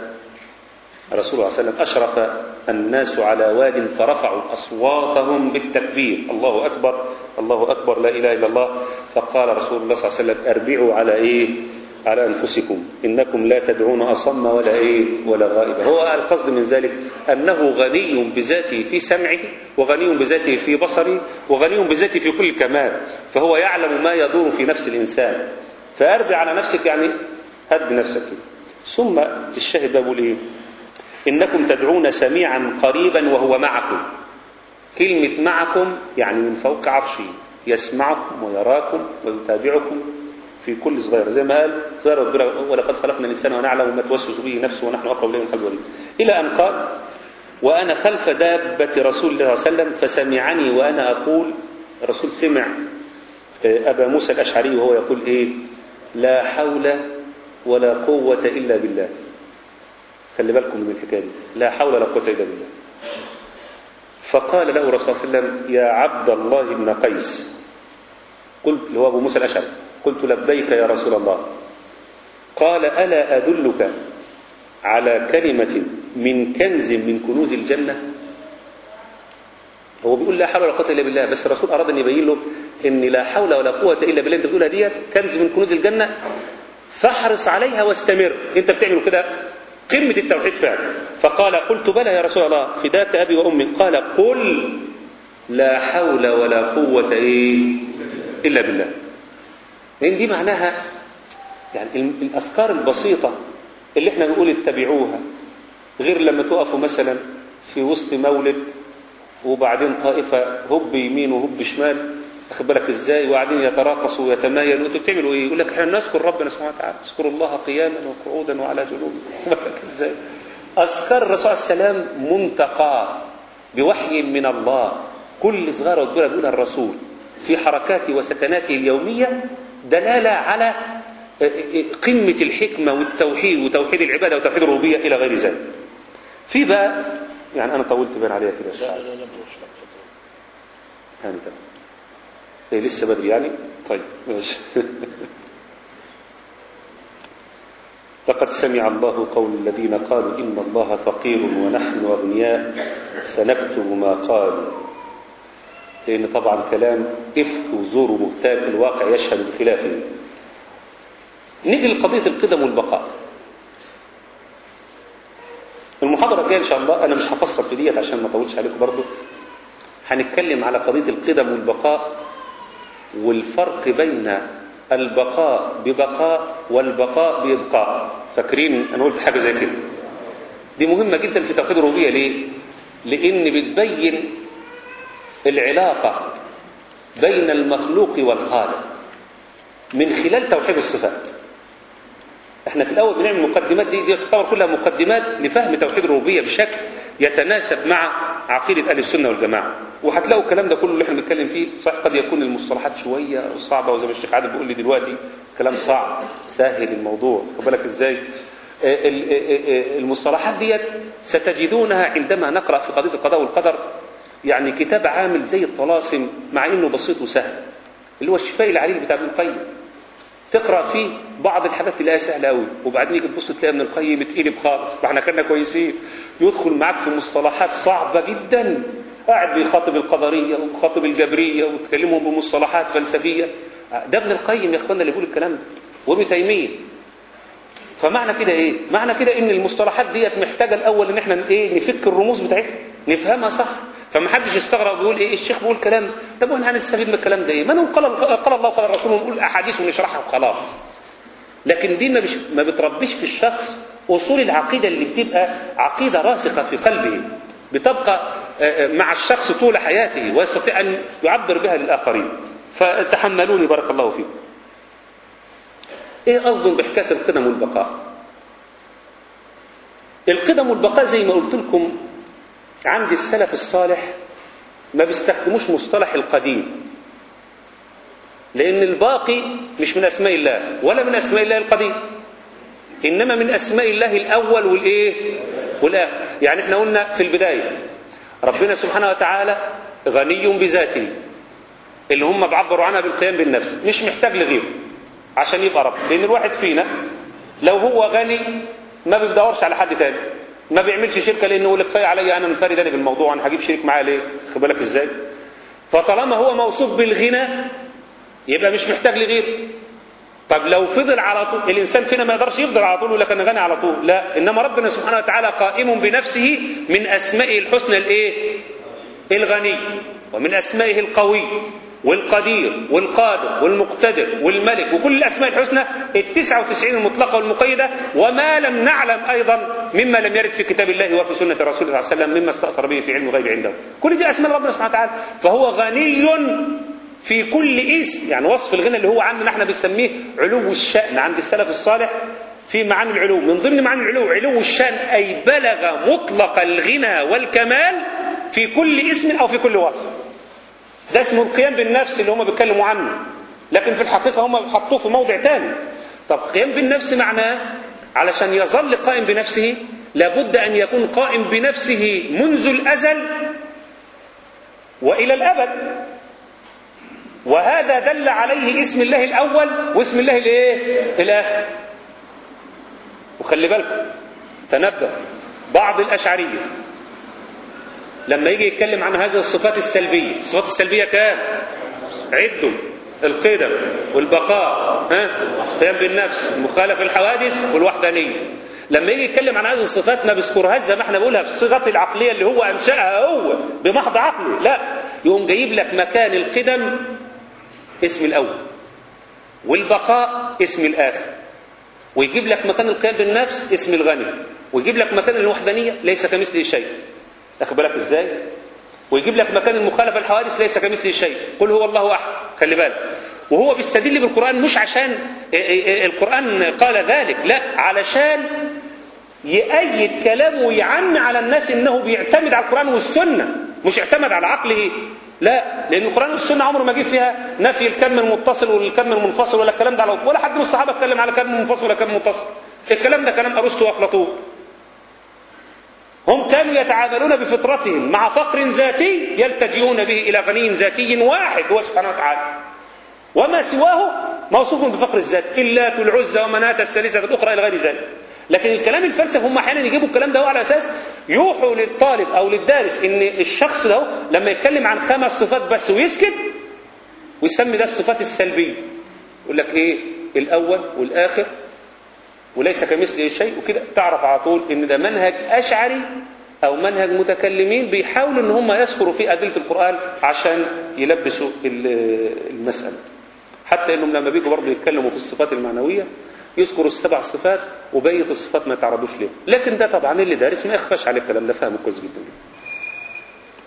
رسول الله صلى الله عليه وسلم أشرف الناس على واد فرفعوا أصواتهم بالتكبير الله أكبر الله أكبر لا إله إلا الله فقال رسول الله صلى الله عليه وسلم أربعوا على إيه على أنفسكم إنكم لا تدعون أصم ولا إيه ولا غائبا هو القصد من ذلك أنه غني بذاته في سمعه وغني بذاته في بصره وغني بذاته في كل كمال فهو يعلم ما يدور في نفس الإنسان فأربع على نفسك يعني هد نفسك ثم الشاهد بقول إيه إنكم تدعون سميعا قريبا وهو معكم كلمة معكم يعني من فوق عرشه يسمعكم ويراكم ويتابعكم في كل صغير زي ما قال صغير وكبيرة ولقد خلقنا الإنسان ونعلم ما توسوس به نفسه ونحن أقرب إليه من حبل الوريد إلى أن قال وأنا خلف دابة رسول الله صلى الله عليه وسلم فسمعني وأنا أقول الرسول سمع أبا موسى الأشعري وهو يقول إيه لا حول ولا قوة إلا بالله خلي بالكم من الحكاية دي لا حول ولا قوة إلا بالله فقال له الرسول صلى الله عليه وسلم يا عبد الله بن قيس قلت اللي هو أبو موسى الأشعري قلت لبيك يا رسول الله قال ألا أدلك على كلمة من كنز من كنوز الجنة هو بيقول لا حول ولا قوة إلا بالله بس الرسول أراد أن يبين له أن لا حول ولا قوة إلا بالله أنت بتقولها ديت كنز من كنوز الجنة فاحرص عليها واستمر أنت بتعمل كده قمة التوحيد فعلا فقال قلت بلى يا رسول الله فداك أبي وأمي قال قل لا حول ولا قوة إيه إلا بالله لأن دي معناها يعني الأذكار البسيطة اللي احنا بنقول اتبعوها غير لما تقفوا مثلا في وسط مولد وبعدين طائفة هب يمين وهب شمال واخد بالك ازاي وقاعدين يتراقصوا ويتمايلوا انتوا بتعملوا ايه؟ يقول لك احنا نذكر ربنا سبحانه وتعالى نذكر الله قياما وقعودا وعلى جنوب بالك ازاي؟ اذكار الرسول عليه السلام منتقى بوحي من الله كل صغيره وكبيره بيقولها الرسول في حركاته وسكناته اليوميه دلاله على قمه الحكمه والتوحيد وتوحيد العباده وتوحيد الربوبيه الى غير ذلك. في بقى يعني انا طولت بين عليها كده لا لا لا يعني تمام إيه لسه بدري يعني طيب ماشي لقد سمع الله قول الذين قالوا إن الله فقير ونحن أغنياء سنكتب ما قالوا لأن طبعا كلام إفك وزور وبهتان الواقع يشهد بخلافه نيجي لقضية القدم والبقاء المحاضرة الجاية إن شاء الله أنا مش هفصل في ديت عشان ما أطولش عليكم برضه هنتكلم على قضية القدم والبقاء والفرق بين البقاء ببقاء والبقاء بإبقاء فاكرين أنا قلت حاجة زي كده دي مهمة جدا في توحيد الربوبية ليه؟ لأن بتبين العلاقة بين المخلوق والخالق من خلال توحيد الصفات احنا في الاول بنعمل مقدمات دي دي تعتبر كلها مقدمات لفهم توحيد الربوبيه بشكل يتناسب مع عقيده اهل السنه والجماعه وهتلاقوا الكلام ده كله اللي احنا بنتكلم فيه صح قد يكون المصطلحات شويه صعبه وزي ما الشيخ عادل بيقول لي دلوقتي كلام صعب سهل الموضوع خد بالك ازاي آه، ال- آه، آه، المصطلحات ديت ستجدونها عندما نقرا في قضيه القضاء والقدر يعني كتاب عامل زي الطلاسم مع انه بسيط وسهل اللي هو الشفاء العليل بتاع ابن القيم تقرا فيه بعض الحاجات تلاقيها سهله قوي وبعدين يجي تبص تلاقي ابن القيم اتقلب خالص ما احنا كنا كويسين يدخل معاك في مصطلحات صعبه جدا قاعد بيخاطب القدريه ويخاطب الجبريه ويكلمهم بمصطلحات فلسفيه ده ابن القيم يا اخوانا اللي بيقول الكلام ده وابن تيميه فمعنى كده ايه معنى كده ان المصطلحات ديت محتاجه الاول ان احنا ايه نفك الرموز بتاعتها نفهمها صح فما حدش يستغرب ويقول ايه الشيخ بيقول كلام طب واحنا هنستفيد من الكلام ده ايه ما نقول قال قال الله وقال الرسول ونقول احاديث ونشرحها وخلاص لكن دي ما, بش ما بتربيش في الشخص اصول العقيده اللي بتبقى عقيده راسخه في قلبه بتبقى آه، آه، مع الشخص طول حياته ويستطيع ان يعبر بها للاخرين فتحملوني بارك الله فيكم ايه قصده بحكايه القدم والبقاء القدم والبقاء زي ما قلت لكم عند السلف الصالح ما بيستخدموش مصطلح القديم لان الباقي مش من اسماء الله ولا من اسماء الله القديم انما من اسماء الله الاول والايه والاخر يعني احنا قلنا في البدايه ربنا سبحانه وتعالى غني بذاته اللي هم بعبروا عنها بالقيام بالنفس مش محتاج لغيره عشان يبقى رب لان الواحد فينا لو هو غني ما بيدورش على حد تاني ما بيعملش شركه لانه يقول لك كفايه عليا انا منفرد انا بالموضوع انا هجيب شريك معايا ليه خد بالك ازاي فطالما هو موصوف بالغنى يبقى مش محتاج لغيره طب لو فضل على طول الانسان فينا ما يقدرش يفضل على طول يقول لك انا غني على طول لا انما ربنا سبحانه وتعالى قائم بنفسه من اسمائه الحسنى الايه الغني ومن اسمائه القوي والقدير والقادر والمقتدر والملك وكل الاسماء الحسنى التسعة وتسعين المطلقة والمقيدة وما لم نعلم ايضا مما لم يرد في كتاب الله وفي سنة الرسول صلى الله عليه وسلم مما استأثر به في علم الغيب عنده كل دي اسماء ربنا سبحانه وتعالى فهو غني في كل اسم يعني وصف الغنى اللي هو عندنا احنا بنسميه علو الشأن عند السلف الصالح في معاني العلو من ضمن معاني العلو علو الشأن أي بلغ مطلق الغنى والكمال في كل اسم أو في كل وصف ده اسمه القيام بالنفس اللي هم بيتكلموا عنه لكن في الحقيقة هم حطوه في موضع تاني طب قيام بالنفس معناه علشان يظل قائم بنفسه لابد أن يكون قائم بنفسه منذ الأزل وإلى الأبد وهذا دل عليه اسم الله الأول واسم الله الإيه؟ الآخر وخلي بالكم تنبه بعض الأشعرية لما يجي يتكلم عن هذه الصفات السلبية الصفات السلبية كام عدوا القدم والبقاء ها قيام بالنفس مخالف الحوادث والوحدانية لما يجي يتكلم عن هذه الصفات ما بيذكرهاش زي ما احنا بنقولها في الصيغه العقليه اللي هو انشاها هو بمحض عقله لا يقوم جايب لك مكان القدم اسم الاول والبقاء اسم الاخر ويجيب لك مكان القيام بالنفس اسم الغني ويجيب لك مكان الوحدانيه ليس كمثله شيء اخد بالك ازاي ويجيب لك مكان المخالفه الحوادث ليس كمثله شيء قل هو الله احد خلي بالك وهو بيستدل بالقران مش عشان القران قال ذلك لا علشان يأيد كلامه ويعم على الناس انه بيعتمد على القران والسنه مش اعتمد على عقله لا لان القران والسنه عمره ما جه فيها نفي الكم المتصل والكم المنفصل ولا الكلام ده على ولا حد من الصحابه اتكلم على كم منفصل ولا كم متصل الكلام ده كلام ارسطو وافلاطون هم كانوا يتعاملون بفطرتهم مع فقر ذاتي يلتجئون به الى غني ذاتي واحد هو سبحانه وتعالى وما سواه موصوف بفقر الذات اللات والعزى ومناة الثالثة الأخرى إلى غير ذلك لكن الكلام الفلسفي هم أحيانا يجيبوا الكلام ده على أساس يوحوا للطالب أو للدارس إن الشخص ده لما يتكلم عن خمس صفات بس ويسكت ويسمي ده الصفات السلبية يقول لك إيه الأول والآخر وليس كمثله شيء وكده تعرف على طول إن ده منهج أشعري أو منهج متكلمين بيحاولوا إن هم يذكروا في أدلة القرآن عشان يلبسوا المسألة حتى انهم لما بيجوا برضه يتكلموا في الصفات المعنويه يذكروا السبع صفات وبقيه الصفات ما تعرضوش ليه لكن ده طبعا اللي دارس ما يخفاش عليه الكلام ده فاهمه كويس جدا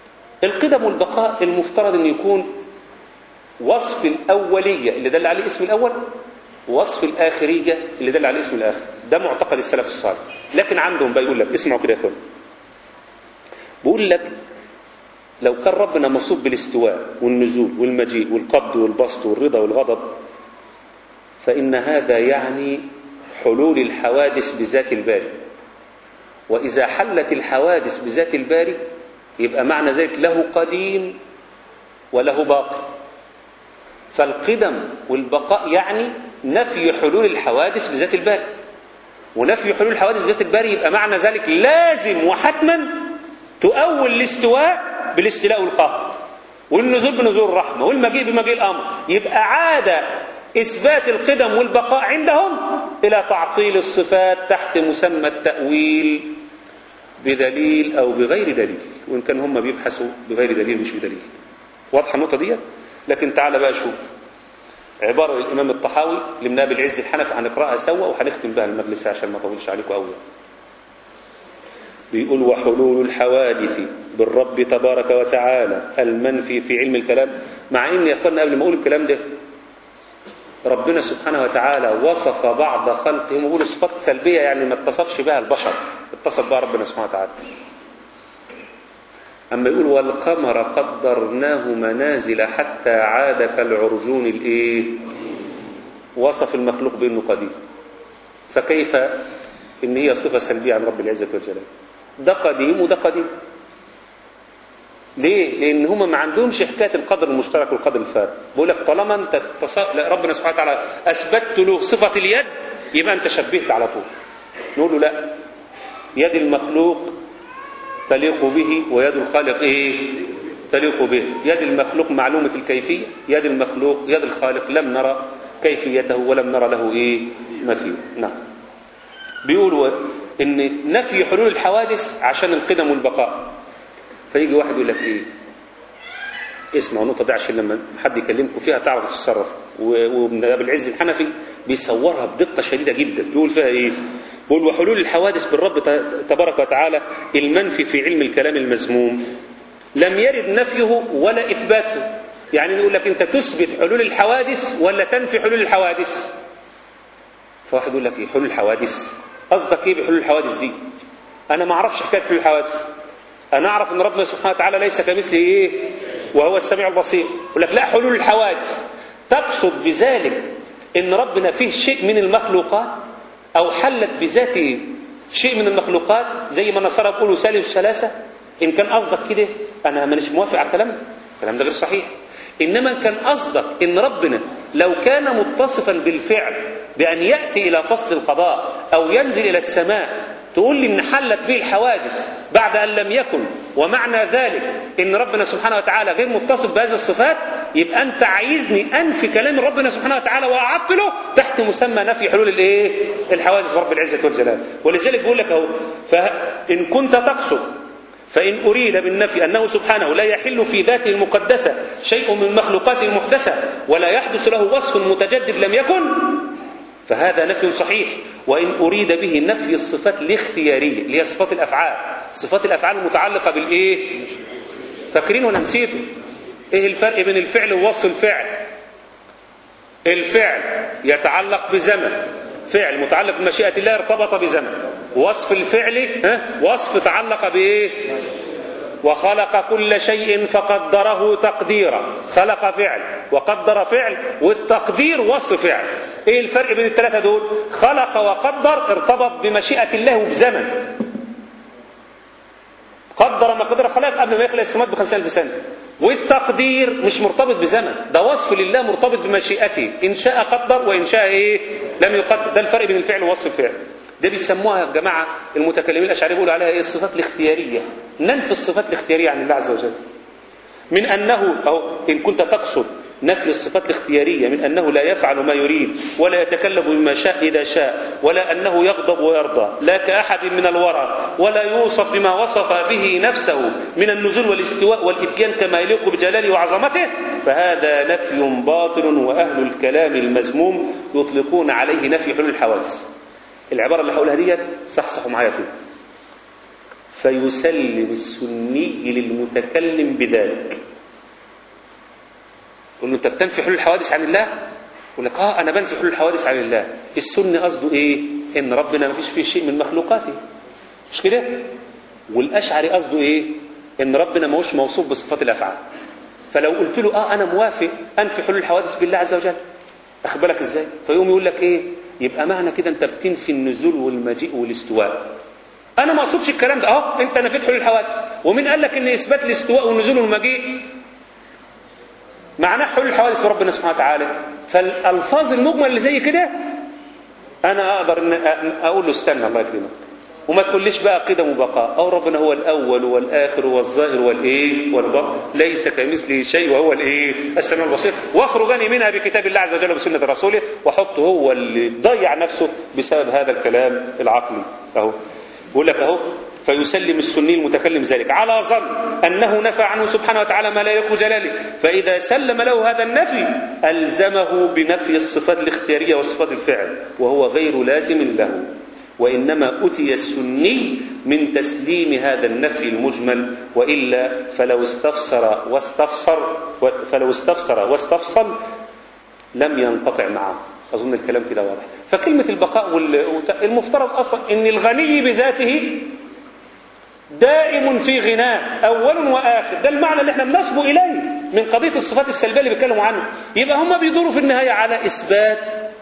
القدم والبقاء المفترض أن يكون وصف الأولية اللي دل عليه اسم الأول وصف الآخرية اللي دل عليه اسم الآخر ده معتقد السلف الصالح لكن عندهم بقى يقول لك اسمعوا كده يا اخوان بيقول لك لو كان ربنا مصوب بالاستواء والنزول والمجيء والقبض والبسط والرضا والغضب فإن هذا يعني حلول الحوادث بذات الباري وإذا حلت الحوادث بذات الباري يبقى معنى ذلك له قديم وله باقي فالقدم والبقاء يعني نفي حلول الحوادث بذات الباري ونفي حلول الحوادث بذات الباري يبقى معنى ذلك لازم وحتما تؤول الاستواء بالاستيلاء والقهر والنزول بنزول الرحمة والمجيء بمجيء الأمر يبقى عاد إثبات القدم والبقاء عندهم إلى تعطيل الصفات تحت مسمى التأويل بدليل أو بغير دليل وإن كان هم بيبحثوا بغير دليل مش بدليل واضحة النقطة دي لكن تعال بقى شوف عبارة للإمام الطحاوي لابن أبي العز الحنفي هنقرأها سوا وهنختم بها المجلس عشان ما أطولش عليكم قوي بيقول وحلول الحوادث بالرب تبارك وتعالى المنفي في علم الكلام مع ان يا اخوانا قبل ما اقول الكلام ده ربنا سبحانه وتعالى وصف بعض خلقه بيقول صفات سلبيه يعني ما اتصفش بها البشر اتصف بها ربنا سبحانه وتعالى اما يقول والقمر قدرناه منازل حتى عاد كالعرجون الايه وصف المخلوق بانه قديم فكيف ان هي صفه سلبيه عن رب العزه والجلال ده قديم وده قديم ليه؟ لأن هم ما عندهمش حكاية القدر المشترك والقدر الفارق بقول لك طالما أنت تص... لا ربنا سبحانه وتعالى أثبتت له صفة اليد يبقى أنت شبهت على طول نقول له لا يد المخلوق تليق به ويد الخالق إيه؟ تليق به يد المخلوق معلومة الكيفية يد المخلوق يد الخالق لم نرى كيفيته ولم نرى له إيه؟ مثيل نعم بيقولوا ان نفي حلول الحوادث عشان القدم والبقاء فيجي واحد يقول لك ايه اسمع النقطه دي عشان لما حد يكلمكم فيها تعرف تتصرف وابن ابي العز الحنفي بيصورها بدقه شديده جدا يقول فيها ايه بيقول وحلول الحوادث بالرب تبارك وتعالى المنفي في علم الكلام المذموم لم يرد نفيه ولا اثباته يعني نقول لك انت تثبت حلول الحوادث ولا تنفي حلول الحوادث فواحد يقول لك ايه حلول الحوادث قصدك ايه بحلول الحوادث دي انا ما اعرفش حكايه حلول الحوادث انا اعرف ان ربنا سبحانه وتعالى ليس كمثله ايه وهو السميع البصير يقول لك لا حلول الحوادث تقصد بذلك ان ربنا فيه شيء من المخلوقات او حلت بذاته شيء من المخلوقات زي ما النصارى يقولوا ثالث ثلاثه ان كان قصدك كده انا مانيش موافق على الكلام ده الكلام ده غير صحيح انما ان كان قصدك ان ربنا لو كان متصفا بالفعل بأن يأتي إلى فصل القضاء أو ينزل إلى السماء تقول لي إن حلت به الحوادث بعد أن لم يكن ومعنى ذلك إن ربنا سبحانه وتعالى غير متصف بهذه الصفات يبقى أنت عايزني أنفي كلام ربنا سبحانه وتعالى وأعطله تحت مسمى نفي حلول الإيه؟ الحوادث برب العزة والجلال ولذلك بيقول لك أهو فإن كنت تقصد فإن أريد بالنفي أنه سبحانه لا يحل في ذاته المقدسة شيء من مخلوقاته المحدثة ولا يحدث له وصف متجدد لم يكن فهذا نفي صحيح وإن أريد به نفي الصفات الاختيارية اللي هي صفات الأفعال صفات الأفعال المتعلقة بالإيه فاكرين ولا نسيتوا إيه الفرق بين الفعل ووصف الفعل الفعل يتعلق بزمن فعل متعلق بمشيئة الله ارتبط بزمن وصف الفعل ها؟ وصف تعلق بإيه وخلق كل شيء فقدره تقديرا خلق فعل وقدر فعل والتقدير وصف فعل ايه الفرق بين الثلاثه دول خلق وقدر ارتبط بمشيئه الله وبزمن قدر ما قدر خلق قبل ما يخلق السماوات ب 50000 سنه والتقدير مش مرتبط بزمن ده وصف لله مرتبط بمشيئته ان شاء قدر وان شاء ايه لم يقدر ده الفرق بين الفعل ووصف الفعل ده بيسموها يا جماعه المتكلمين الاشعريين بيقولوا عليها ايه الصفات الاختياريه ننفي الصفات الاختياريه عن الله عز وجل من انه او ان كنت تقصد نفي الصفات الاختياريه من انه لا يفعل ما يريد ولا يتكلم بما شاء اذا شاء ولا انه يغضب ويرضى لا كاحد من الورى ولا يوصف بما وصف به نفسه من النزول والاستواء والاتيان كما يليق بجلاله وعظمته فهذا نفي باطل واهل الكلام المذموم يطلقون عليه نفي حلول الحوادث العبارة اللي هقولها ديت صحصحوا معايا فيها فيسلم السني للمتكلم بذلك يقول له انت بتنفي حلول الحوادث عن الله يقول لك اه انا بنفي حلول الحوادث عن الله السني قصده ايه ان ربنا ما فيش فيه شيء من مخلوقاته مش كده والاشعري قصده ايه ان ربنا ما هوش موصوف بصفات الافعال فلو قلت له اه انا موافق انفي حلول الحوادث بالله عز وجل اخد بالك ازاي فيقوم يقول لك ايه يبقى معنى كده انت بتنفي النزول والمجيء والاستواء انا ما اقصدش الكلام ده اه انت نفيت حلول الحوادث ومين قال لك ان اثبات الاستواء والنزول والمجيء معناه حلول الحوادث بربنا سبحانه وتعالى فالالفاظ المجمل اللي زي كده انا اقدر ان اقول له استنى الله يكرمك وما تقوليش بقى قدم وبقاء او ربنا هو الاول والاخر والظاهر والايه والباطن ليس كمثله شيء وهو الايه السميع البصير واخرجني منها بكتاب الله عز وجل وبسنه رسوله واحطه هو اللي ضيع نفسه بسبب هذا الكلام العقلي اهو بيقول لك اهو فيسلم السني المتكلم ذلك على ظن أنه نفى عنه سبحانه وتعالى ما لا يليق جلاله فإذا سلم له هذا النفي ألزمه بنفي الصفات الاختيارية وصفات الفعل وهو غير لازم له وإنما أتي السني من تسليم هذا النفي المجمل وإلا فلو استفسر واستفسر فلو استفسر واستفصل لم ينقطع معه أظن الكلام كده واضح فكلمة البقاء المفترض أصلا أن الغني بذاته دائم في غناه أول وآخر ده المعنى اللي احنا بنصبو إليه من قضية الصفات السلبية اللي بيتكلموا عنه يبقى هم بيدوروا في النهاية على إثبات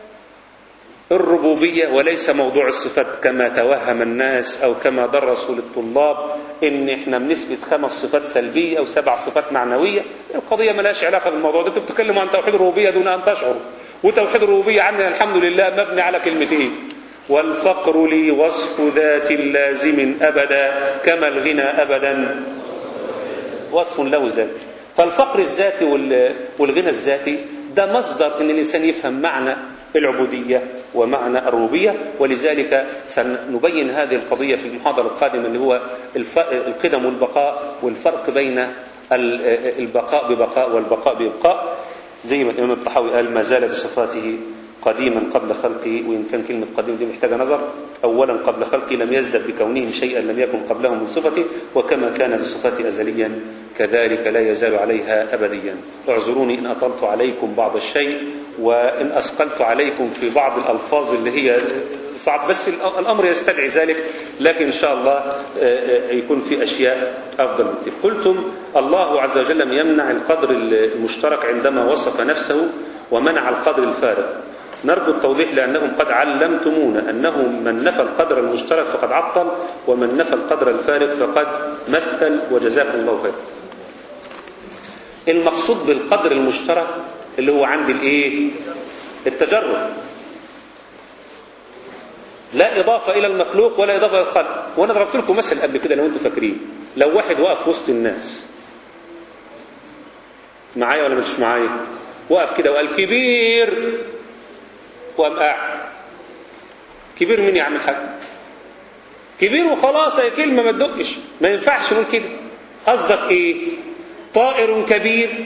الربوبية وليس موضوع الصفات كما توهم الناس أو كما درسوا للطلاب إن إحنا بنثبت خمس صفات سلبية أو سبع صفات معنوية القضية ملهاش علاقة بالموضوع ده أنتوا بتتكلموا عن توحيد الربوبية دون أن تشعروا وتوحيد الربوبية عندنا الحمد لله مبني على كلمتين والفقر لي وصف ذات لازم أبدا كما الغنى أبدا وصف له ذات فالفقر الذاتي والغنى الذاتي ده مصدر ان الانسان يفهم معنى العبوديه ومعنى الربوبيه ولذلك سنبين هذه القضيه في المحاضره القادمه اللي هو القدم والبقاء والفرق بين البقاء ببقاء والبقاء بإبقاء زي ما الإمام الطحاوي قال ما زال بصفاته قديما قبل خلقه وإن كان كلمة قديم دي محتاجة نظر أولا قبل خلقه لم يزدد بكونه شيئا لم يكن قبله من صفته وكما كان بصفته أزليا كذلك لا يزال عليها أبديا اعذروني إن أطلت عليكم بعض الشيء وإن أثقلت عليكم في بعض الألفاظ اللي هي صعب بس الأمر يستدعي ذلك لكن إن شاء الله يكون في أشياء أفضل من كده قلتم الله عز وجل لم يمنع القدر المشترك عندما وصف نفسه ومنع القدر الفارق نرجو التوضيح لأنكم قد علمتمونا أنه من نفى القدر المشترك فقد عطل ومن نفى القدر الفارق فقد مثل وجزاكم الله خير المقصود بالقدر المشترك اللي هو عند الايه التجرد لا إضافة إلى المخلوق ولا إضافة إلى الخلق وأنا ضربت لكم مثل قبل كده لو أنتم فاكرين لو واحد وقف وسط الناس معايا ولا مش معايا وقف كده وقال كبير وقام قاعد كبير مين يا عم الحاج كبير وخلاص هي كلمة ما تدقش ما ينفعش نقول كده قصدك ايه طائر كبير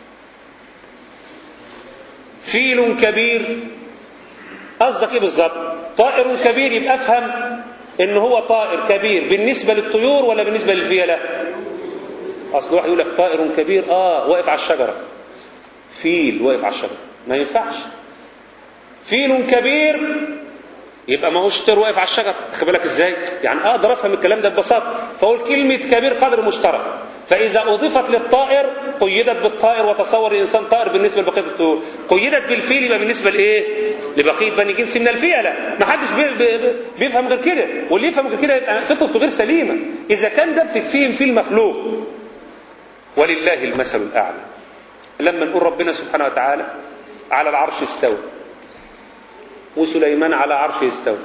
فيل كبير قصدك ايه بالظبط طائر كبير يبقى افهم ان هو طائر كبير بالنسبة للطيور ولا بالنسبة للفيلة اصل واحد يقول لك طائر كبير اه واقف على الشجرة فيل واقف على الشجرة ما ينفعش فيل كبير يبقى ما هوش طير واقف على الشجر خد بالك ازاي يعني اقدر افهم الكلام ده ببساطه فاقول كلمه كبير قدر مشترك فاذا اضيفت للطائر قيدت بالطائر وتصور الانسان طائر بالنسبه لبقيه الطيور قيدت بالفيل يبقى بالنسبه لايه لبقيه بني جنس من الفيله ما حدش بي بي بيفهم غير كده واللي يفهم غير كده يبقى فطرته غير سليمه اذا كان ده بتتفهم فيه المخلوق ولله المثل الاعلى لما نقول ربنا سبحانه وتعالى على العرش استوى وسليمان على عرشه استوى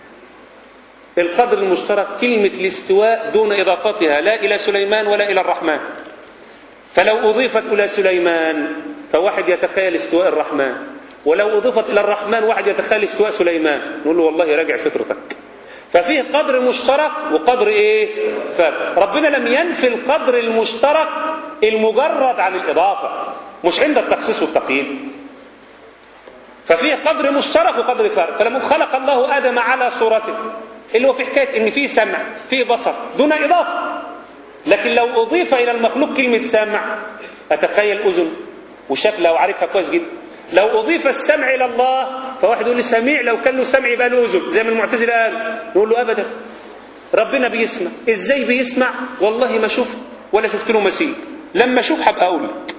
القدر المشترك كلمة الاستواء دون إضافتها لا إلى سليمان ولا إلى الرحمن فلو أضيفت إلى سليمان فواحد يتخيل استواء الرحمن ولو أضيفت إلى الرحمن واحد يتخيل استواء سليمان نقول له والله راجع فطرتك ففيه قدر مشترك وقدر ايه فرق ربنا لم ينفي القدر المشترك المجرد عن الإضافة مش عند التخصيص والتقييد ففيه قدر مشترك وقدر فرق فلما خلق الله آدم على صورته اللي هو في حكايه ان في سمع في بصر دون اضافه لكن لو اضيف الى المخلوق كلمه سمع اتخيل اذن وشكلها وعارفها كويس جدا لو اضيف السمع الى الله فواحد يقول لي سميع لو كان له سمع يبقى له اذن زي ما المعتزله قال نقول له ابدا ربنا بيسمع ازاي بيسمع والله ما شفت ولا شفت له مثيل لما اشوف هبقى اقول لك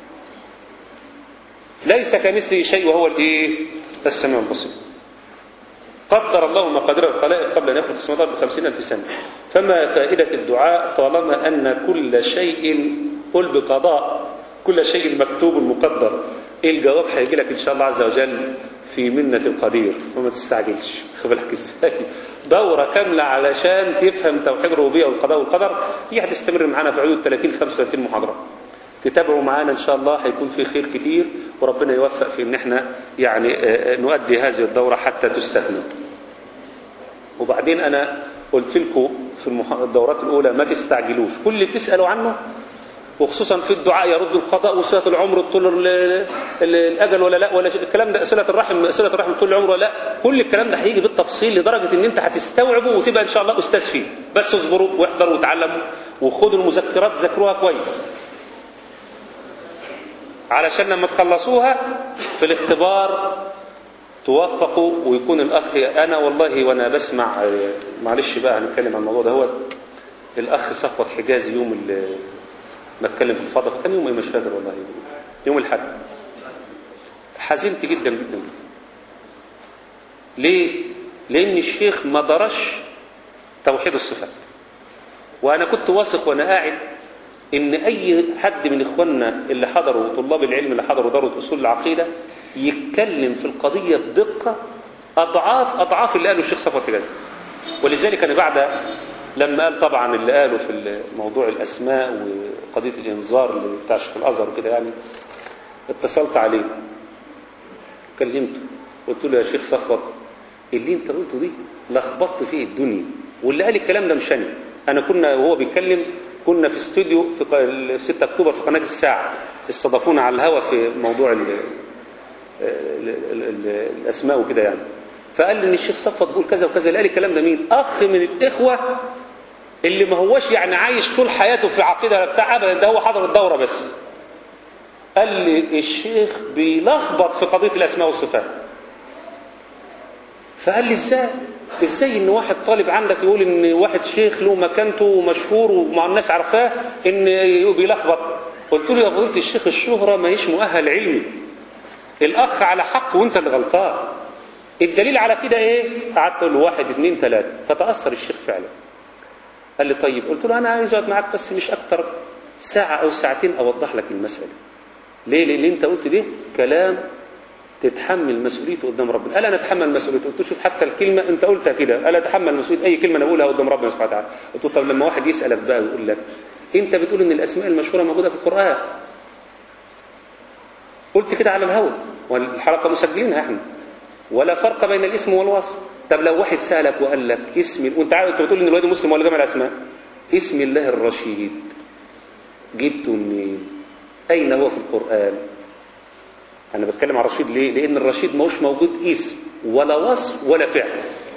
ليس كمثله شيء وهو الايه السميع البصير قدر الله مقادير الخلائق قبل ان يخلق السماوات بخمسين ألف سنة فما فائدة الدعاء طالما أن كل شيء قل بقضاء كل شيء مكتوب مقدر الجواب هيجي لك إن شاء الله عز وجل في منة القدير وما تستعجلش خد بالك ازاي دورة كاملة علشان تفهم توحيد الربوبية والقضاء والقدر هي هتستمر معانا في حدود 30 35 محاضرة تتابعوا معانا ان شاء الله هيكون في خير كتير وربنا يوفق في ان احنا يعني نؤدي هذه الدورة حتى تستثنى وبعدين انا قلت لكم في الدورات الاولى ما تستعجلوش كل اللي بتسالوا عنه وخصوصا في الدعاء يرد القضاء وصله العمر طول الاجل ولا لا ولا الكلام ده صله الرحم صله الرحم طول العمر ولا لا كل الكلام ده هيجي بالتفصيل لدرجه ان انت هتستوعبه وتبقى ان شاء الله استاذ فيه بس اصبروا واحضروا وتعلموا وخدوا المذكرات ذاكروها كويس علشان لما تخلصوها في الاختبار توفقوا ويكون الاخ انا والله وانا بسمع معلش بقى هنتكلم عن الموضوع ده هو الاخ صفوت حجازي يوم اللي ما اتكلم في الفضل كان يوم ايه مش فاكر والله يوم الاحد حزنت جدا جدا ليه لان الشيخ ما درش توحيد الصفات وانا كنت واثق وانا قاعد ان اي حد من اخواننا اللي حضروا طلاب العلم اللي حضروا دوره اصول العقيده يتكلم في القضيه بدقه اضعاف اضعاف اللي قاله الشيخ صفوت حجازي ولذلك انا بعد لما قال طبعا اللي قاله في موضوع الاسماء وقضيه الانذار اللي بتاع الشيخ الازهر وكده يعني اتصلت عليه كلمته قلت له يا شيخ صفوت اللي انت قلته دي لخبطت فيه الدنيا واللي قال الكلام ده مش انا انا كنا وهو بيتكلم كنا في استوديو في 6 اكتوبر في قناه الساعه استضافونا على الهوا في موضوع ال ال ال الاسماء وكده يعني فقال لي ان الشيخ صفوت بيقول كذا وكذا اللي قال الكلام ده مين اخ من الاخوه اللي ما هوش يعني عايش طول حياته في عقيده بتاع ابدا ده هو حضر الدوره بس قال لي الشيخ بيلخبط في قضيه الاسماء والصفات فقال لي ازاي ازاي ان واحد طالب عندك يقول ان واحد شيخ له مكانته ومشهور ومع الناس عارفاه ان بيلخبط قلت له يا فضيله الشيخ الشهره ما هيش مؤهل علمي الاخ على حق وانت اللي غلطان الدليل على كده ايه قعدت اقول له واحد اثنين ثلاثه فتاثر الشيخ فعلا قال لي طيب قلت له انا عايز اقعد معاك بس مش اكتر ساعه او ساعتين اوضح لك المساله ليه لان انت قلت ده كلام تتحمل مسؤوليته قدام ربنا الا نتحمل مسؤوليته قلت له شوف حتى الكلمه انت قلتها كده الا اتحمل مسؤوليه اي كلمه انا اقولها قدام ربنا سبحانه وتعالى قلت له طب لما واحد يسالك بقى ويقول لك انت بتقول ان الاسماء المشهوره موجوده في القران قلت كده على الهوى والحلقه مسجلينها احنا ولا فرق بين الاسم والوصف طب لو واحد سالك وقال لك اسم وانت عارف انت بتقول ان الواد مسلم ولا جمع الاسماء اسم الله الرشيد جبته منين اين هو في القران انا بتكلم عن الرشيد ليه لان الرشيد ماهوش موجود اسم ولا وصف ولا فعل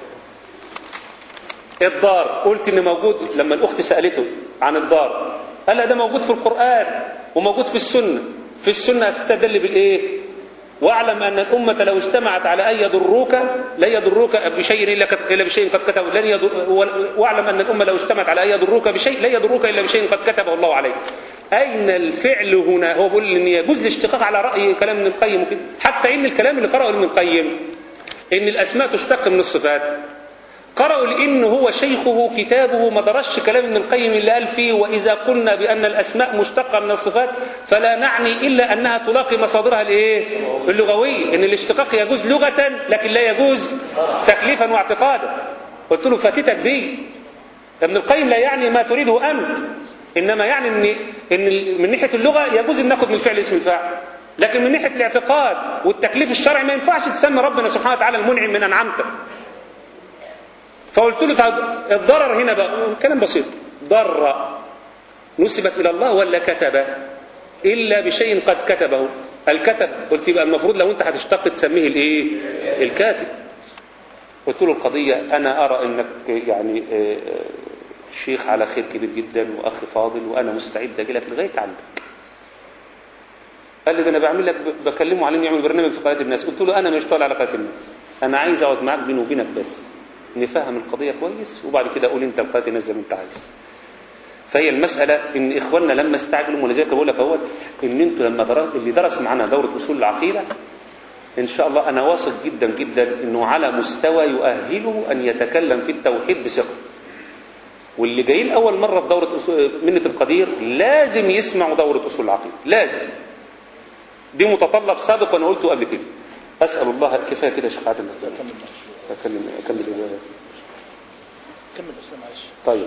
الدار قلت ان موجود لما الاخت سالته عن الدار قال لا ده موجود في القران وموجود في السنه في السنه استدل بالايه واعلم ان الامه لو اجتمعت على ان يضروك لا يضروك بشيء الا الا بشيء قد كتبه لن يضر واعلم ان الامه لو اجتمعت على ان يضروك بشيء لا يضروك الا بشيء قد كتبه الله عليك اين الفعل هنا هو بيقول ان يجوز الاشتقاق على راي كلام ابن القيم وكده حتى ان الكلام اللي قراه ابن القيم ان الاسماء تشتق من الصفات قرأوا لأن هو شيخه كتابه ما درش كلام ابن القيم اللي قال فيه وإذا قلنا بأن الأسماء مشتقة من الصفات فلا نعني إلا أنها تلاقي مصادرها الإيه؟ اللغوية إن الاشتقاق يجوز لغة لكن لا يجوز تكليفا واعتقادا قلت له فاتتك دي ابن القيم لا يعني ما تريده أنت إنما يعني إن, إن من ناحية اللغة يجوز أن ناخد من الفعل اسم الفاعل لكن من ناحية الاعتقاد والتكليف الشرعي ما ينفعش تسمي ربنا سبحانه وتعالى المنعم من أنعمته فقلت له الضرر هنا بقى كلام بسيط ضر نسبت إلى الله ولا كتب إلا بشيء قد كتبه الكتب قلت يبقى المفروض لو أنت هتشتق تسميه الإيه الكاتب قلت له القضية أنا أرى أنك يعني آه، آه، شيخ على خير كبير جدا وأخ فاضل وأنا مستعد أجي لك لغاية عندك قال لي ده أنا بعمل لك بكلمه على إنه يعمل برنامج في قناة الناس قلت له أنا مش طالع على قناة الناس أنا عايز أقعد معاك بيني وبينك بس نفهم القضية كويس وبعد كده قول أنت لقناة الناس زي ما أنت عايز فهي المسألة إن إخواننا لما استعجلوا ولذلك بقول لك اهوت إن أنتوا لما درس اللي درس معانا دورة أصول العقيدة إن شاء الله أنا واثق جدا جدا إنه على مستوى يؤهله أن يتكلم في التوحيد بثقة واللي جايين أول مرة في دورة أصول منة القدير لازم يسمعوا دورة أصول العقيدة لازم دي متطلب سابق وأنا قلته قبل كده أسأل الله كفاية كده يا شيخ عادل أكمل أكمل الإجابة كمل بس معلش طيب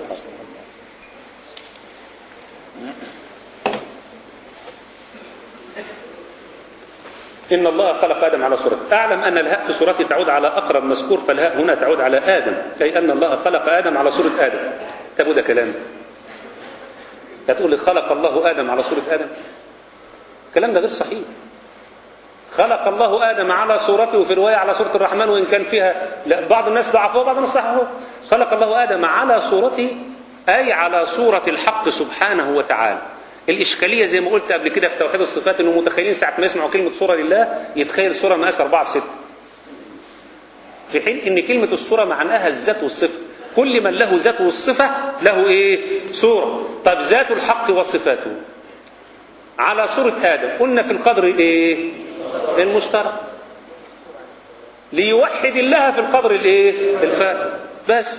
إن الله خلق آدم على صورته أعلم أن الهاء في صورته تعود على أقرب مذكور فالهاء هنا تعود على آدم أي أن الله خلق آدم على صورة آدم طب وده كلام هتقول لي خلق الله آدم على صورة آدم الكلام ده غير صحيح خلق الله آدم على صورته وفي رواية على صورة الرحمن وإن كان فيها لا بعض الناس ضعفوه وبعض الناس صححوه خلق الله آدم على صورته أي على صورة الحق سبحانه وتعالى الإشكالية زي ما قلت قبل كده في توحيد الصفات إنه متخيلين ساعة ما يسمعوا كلمة صورة لله يتخيل صورة مقاس 4 في 6 في حين إن كلمة الصورة معناها الذات والصفة كل من له ذات والصفة له إيه؟ صورة طب ذات الحق وصفاته على صورة آدم قلنا في القدر إيه؟ المشترك ليوحد الله في القدر الإيه؟ الفارق بس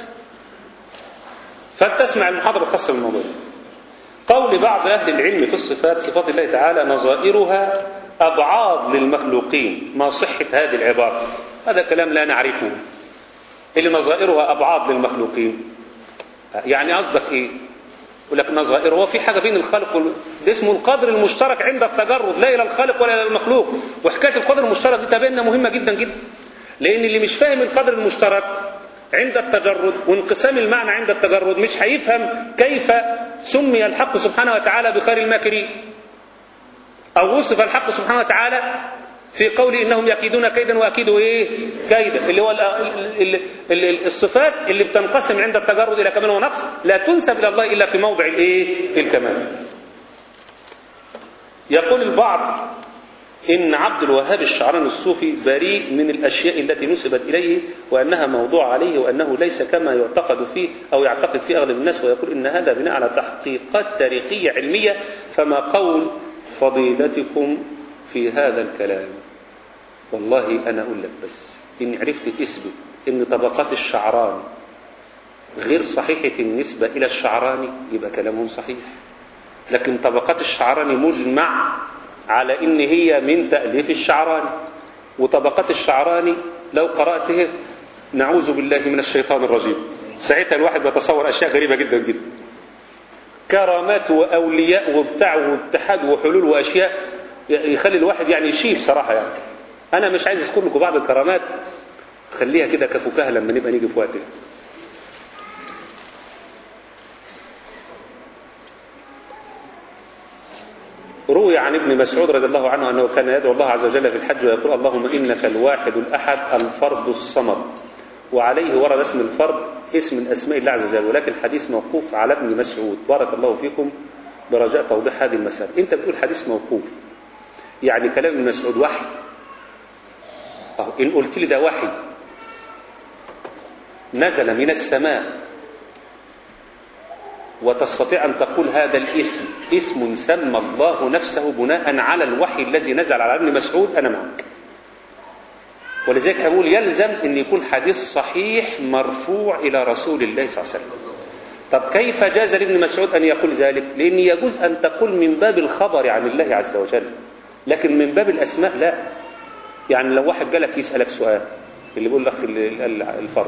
فلتسمع المحاضرة الخاصة بالموضوع قول بعض أهل العلم في الصفات صفات الله تعالى نظائرها أبعاض للمخلوقين ما صحة هذه العبارة هذا كلام لا نعرفه اللي نظائرها أبعاض للمخلوقين يعني قصدك إيه يقول لك نظائر هو في حاجة بين الخالق وال... ده اسمه القدر المشترك عند التجرد لا إلى الخالق ولا إلى المخلوق وحكاية القدر المشترك دي تبيننا مهمة جدا جدا لأن اللي مش فاهم القدر المشترك عند التجرد وانقسام المعنى عند التجرد مش هيفهم كيف سمي الحق سبحانه وتعالى بخير الماكرين أو وصف الحق سبحانه وتعالى في قوله إنهم يكيدون كيدا وأكيدوا إيه كيدا اللي هو ال ال ال الصفات اللي بتنقسم عند التجرد إلى كمال ونقص لا تنسب إلى الله إلا في موضع الإيه الكمال يقول البعض إن عبد الوهاب الشعراني الصوفي بريء من الأشياء التي نسبت إليه وأنها موضوع عليه وأنه ليس كما يعتقد فيه أو يعتقد فيه أغلب الناس ويقول إن هذا بناء على تحقيقات تاريخية علمية فما قول فضيلتكم في هذا الكلام والله أنا أقول لك بس إن عرفت تثبت إن طبقات الشعراني غير صحيحة النسبة إلى الشعراني يبقى كلامهم صحيح لكن طبقات الشعراني مجمع على إن هي من تأليف الشعراني وطبقات الشعراني لو قرأته نعوذ بالله من الشيطان الرجيم ساعتها الواحد بيتصور أشياء غريبة جدا جدا كرامات وأولياء وبتاع واتحاد وحلول وأشياء يخلي الواحد يعني يشيب صراحة يعني أنا مش عايز أذكر لكم بعض الكرامات خليها كده كفكاهة لما نبقى نيجي في وقتها روي عن ابن مسعود رضي الله عنه أنه كان يدعو الله عز وجل في الحج ويقول اللهم إنك الواحد الأحد الفرد الصمد وعليه ورد اسم الفرد اسم من أسماء الله عز وجل ولكن الحديث موقوف على ابن مسعود بارك الله فيكم برجاء توضيح هذه المسألة أنت بتقول حديث موقوف يعني كلام ابن مسعود وحي أو إن قلت لي ده وحي نزل من السماء وتستطيع أن تقول هذا الاسم اسم سمى الله نفسه بناء على الوحي الذي نزل على ابن مسعود أنا معك ولذلك أقول يلزم أن يكون حديث صحيح مرفوع إلى رسول الله صلى الله عليه وسلم طب كيف جاز لابن مسعود أن يقول ذلك لأن يجوز أن تقول من باب الخبر عن الله عز وجل لكن من باب الأسماء لا يعني لو واحد جالك يسألك سؤال اللي بيقول لك الفرد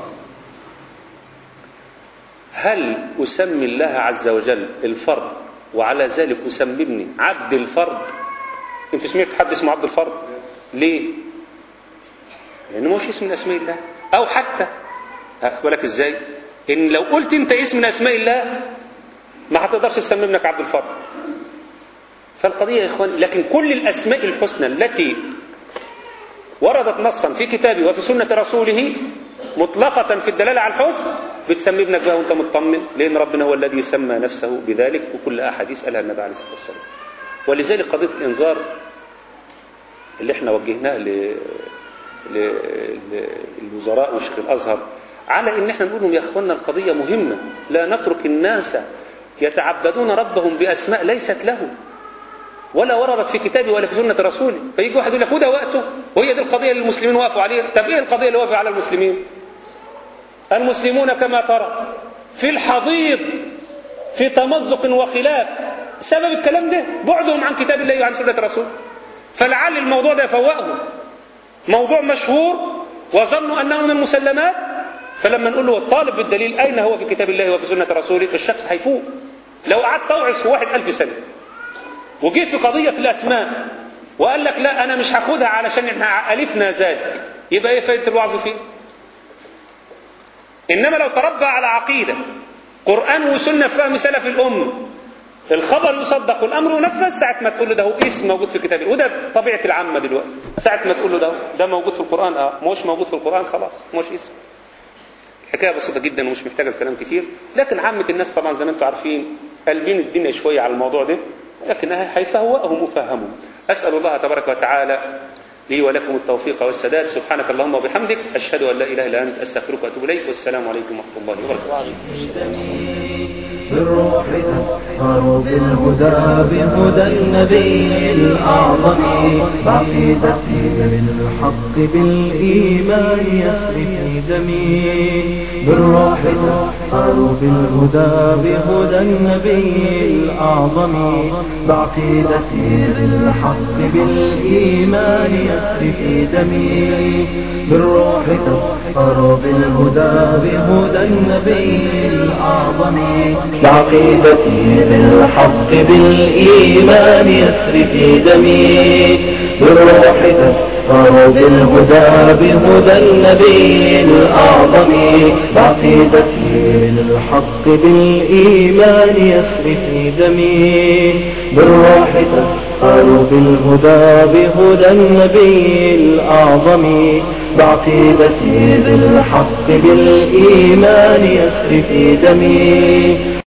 هل أسمي الله عز وجل الفرد وعلى ذلك أسمي عبد الفرد انت سمعت حد اسمه عبد الفرد ليه لأنه مش اسم من أسماء الله أو حتى بالك إزاي إن لو قلت أنت اسم من أسماء الله ما هتقدرش تسمي ابنك عبد الفرد فالقضية يا إخوان لكن كل الأسماء الحسنى التي وردت نصا في كتابه وفي سنة رسوله مطلقة في الدلالة على الحسن بتسمي ابنك بقى وانت مطمن لأن ربنا هو الذي سمى نفسه بذلك وكل أحاديث قالها النبي عليه الصلاة والسلام ولذلك قضية الإنذار اللي احنا وجهناه ل... ل... للوزراء وشيخ الأزهر على ان احنا نقول لهم يا اخوانا القضية مهمة لا نترك الناس يتعبدون ربهم بأسماء ليست له ولا وردت في كتابه ولا في سنة رسوله فيجي واحد يقول لك وده وقته وهي دي القضية اللي المسلمين وقفوا عليها طب ايه القضية اللي وقفوا على المسلمين المسلمون كما ترى في الحضيض في تمزق وخلاف سبب الكلام ده بعدهم عن كتاب الله وعن سنة رسوله فلعل الموضوع ده يفوقهم موضوع مشهور وظنوا أنه من المسلمات فلما نقول له الطالب بالدليل أين هو في كتاب الله وفي سنة رسوله الشخص هيفوق لو قعدت توعظ في واحد ألف سنة وجه في قضية في الأسماء وقال لك لا أنا مش هاخدها علشان احنا ألفنا زاد يبقى إيه فايدة الوعظ فيه إنما لو تربى على عقيدة قرآن وسنة فهم سلف الأمة الخبر يصدق والأمر ينفذ ساعة ما تقول له ده هو اسم موجود في كتاب وده طبيعة العامة دلوقتي ساعة ما تقول له ده ده موجود في القرآن اه مش موجود في القرآن خلاص مش اسم حكاية بسيطة جدا ومش محتاجة الكلام كتير لكن عامة الناس طبعا زي ما انتم عارفين قلبين الدنيا شوية على الموضوع ده لكنها هيفهوهم وفهمهم أسأل الله تبارك وتعالى لي ولكم التوفيق والسداد سبحانك اللهم وبحمدك أشهد أن لا إله إلا أنت أستغفرك وأتوب إليك والسلام عليكم ورحمة الله وبركاته بالروح تسخر بالهدى بهدى النبي الأعظم بعقيدتي بالحق بالإيمان يسري في دمي بالروح تسخر بالهدى بهدى النبي الأعظم بعقيدتي بالحق بالإيمان يسري في دمي بالروح تسخر بالهدى بهدى النبي الأعظم بعقيدتي بالحق بالإيمان يسري في دمي بالروح تسخر بالهدى بهدى النبي الأعظم بعقيدتي بالحق بالإيمان يسري في دمي بالروح تسخر بالهدى بهدى النبي الأعظم بعقيدتي بالحق بالإيمان يسري في دمي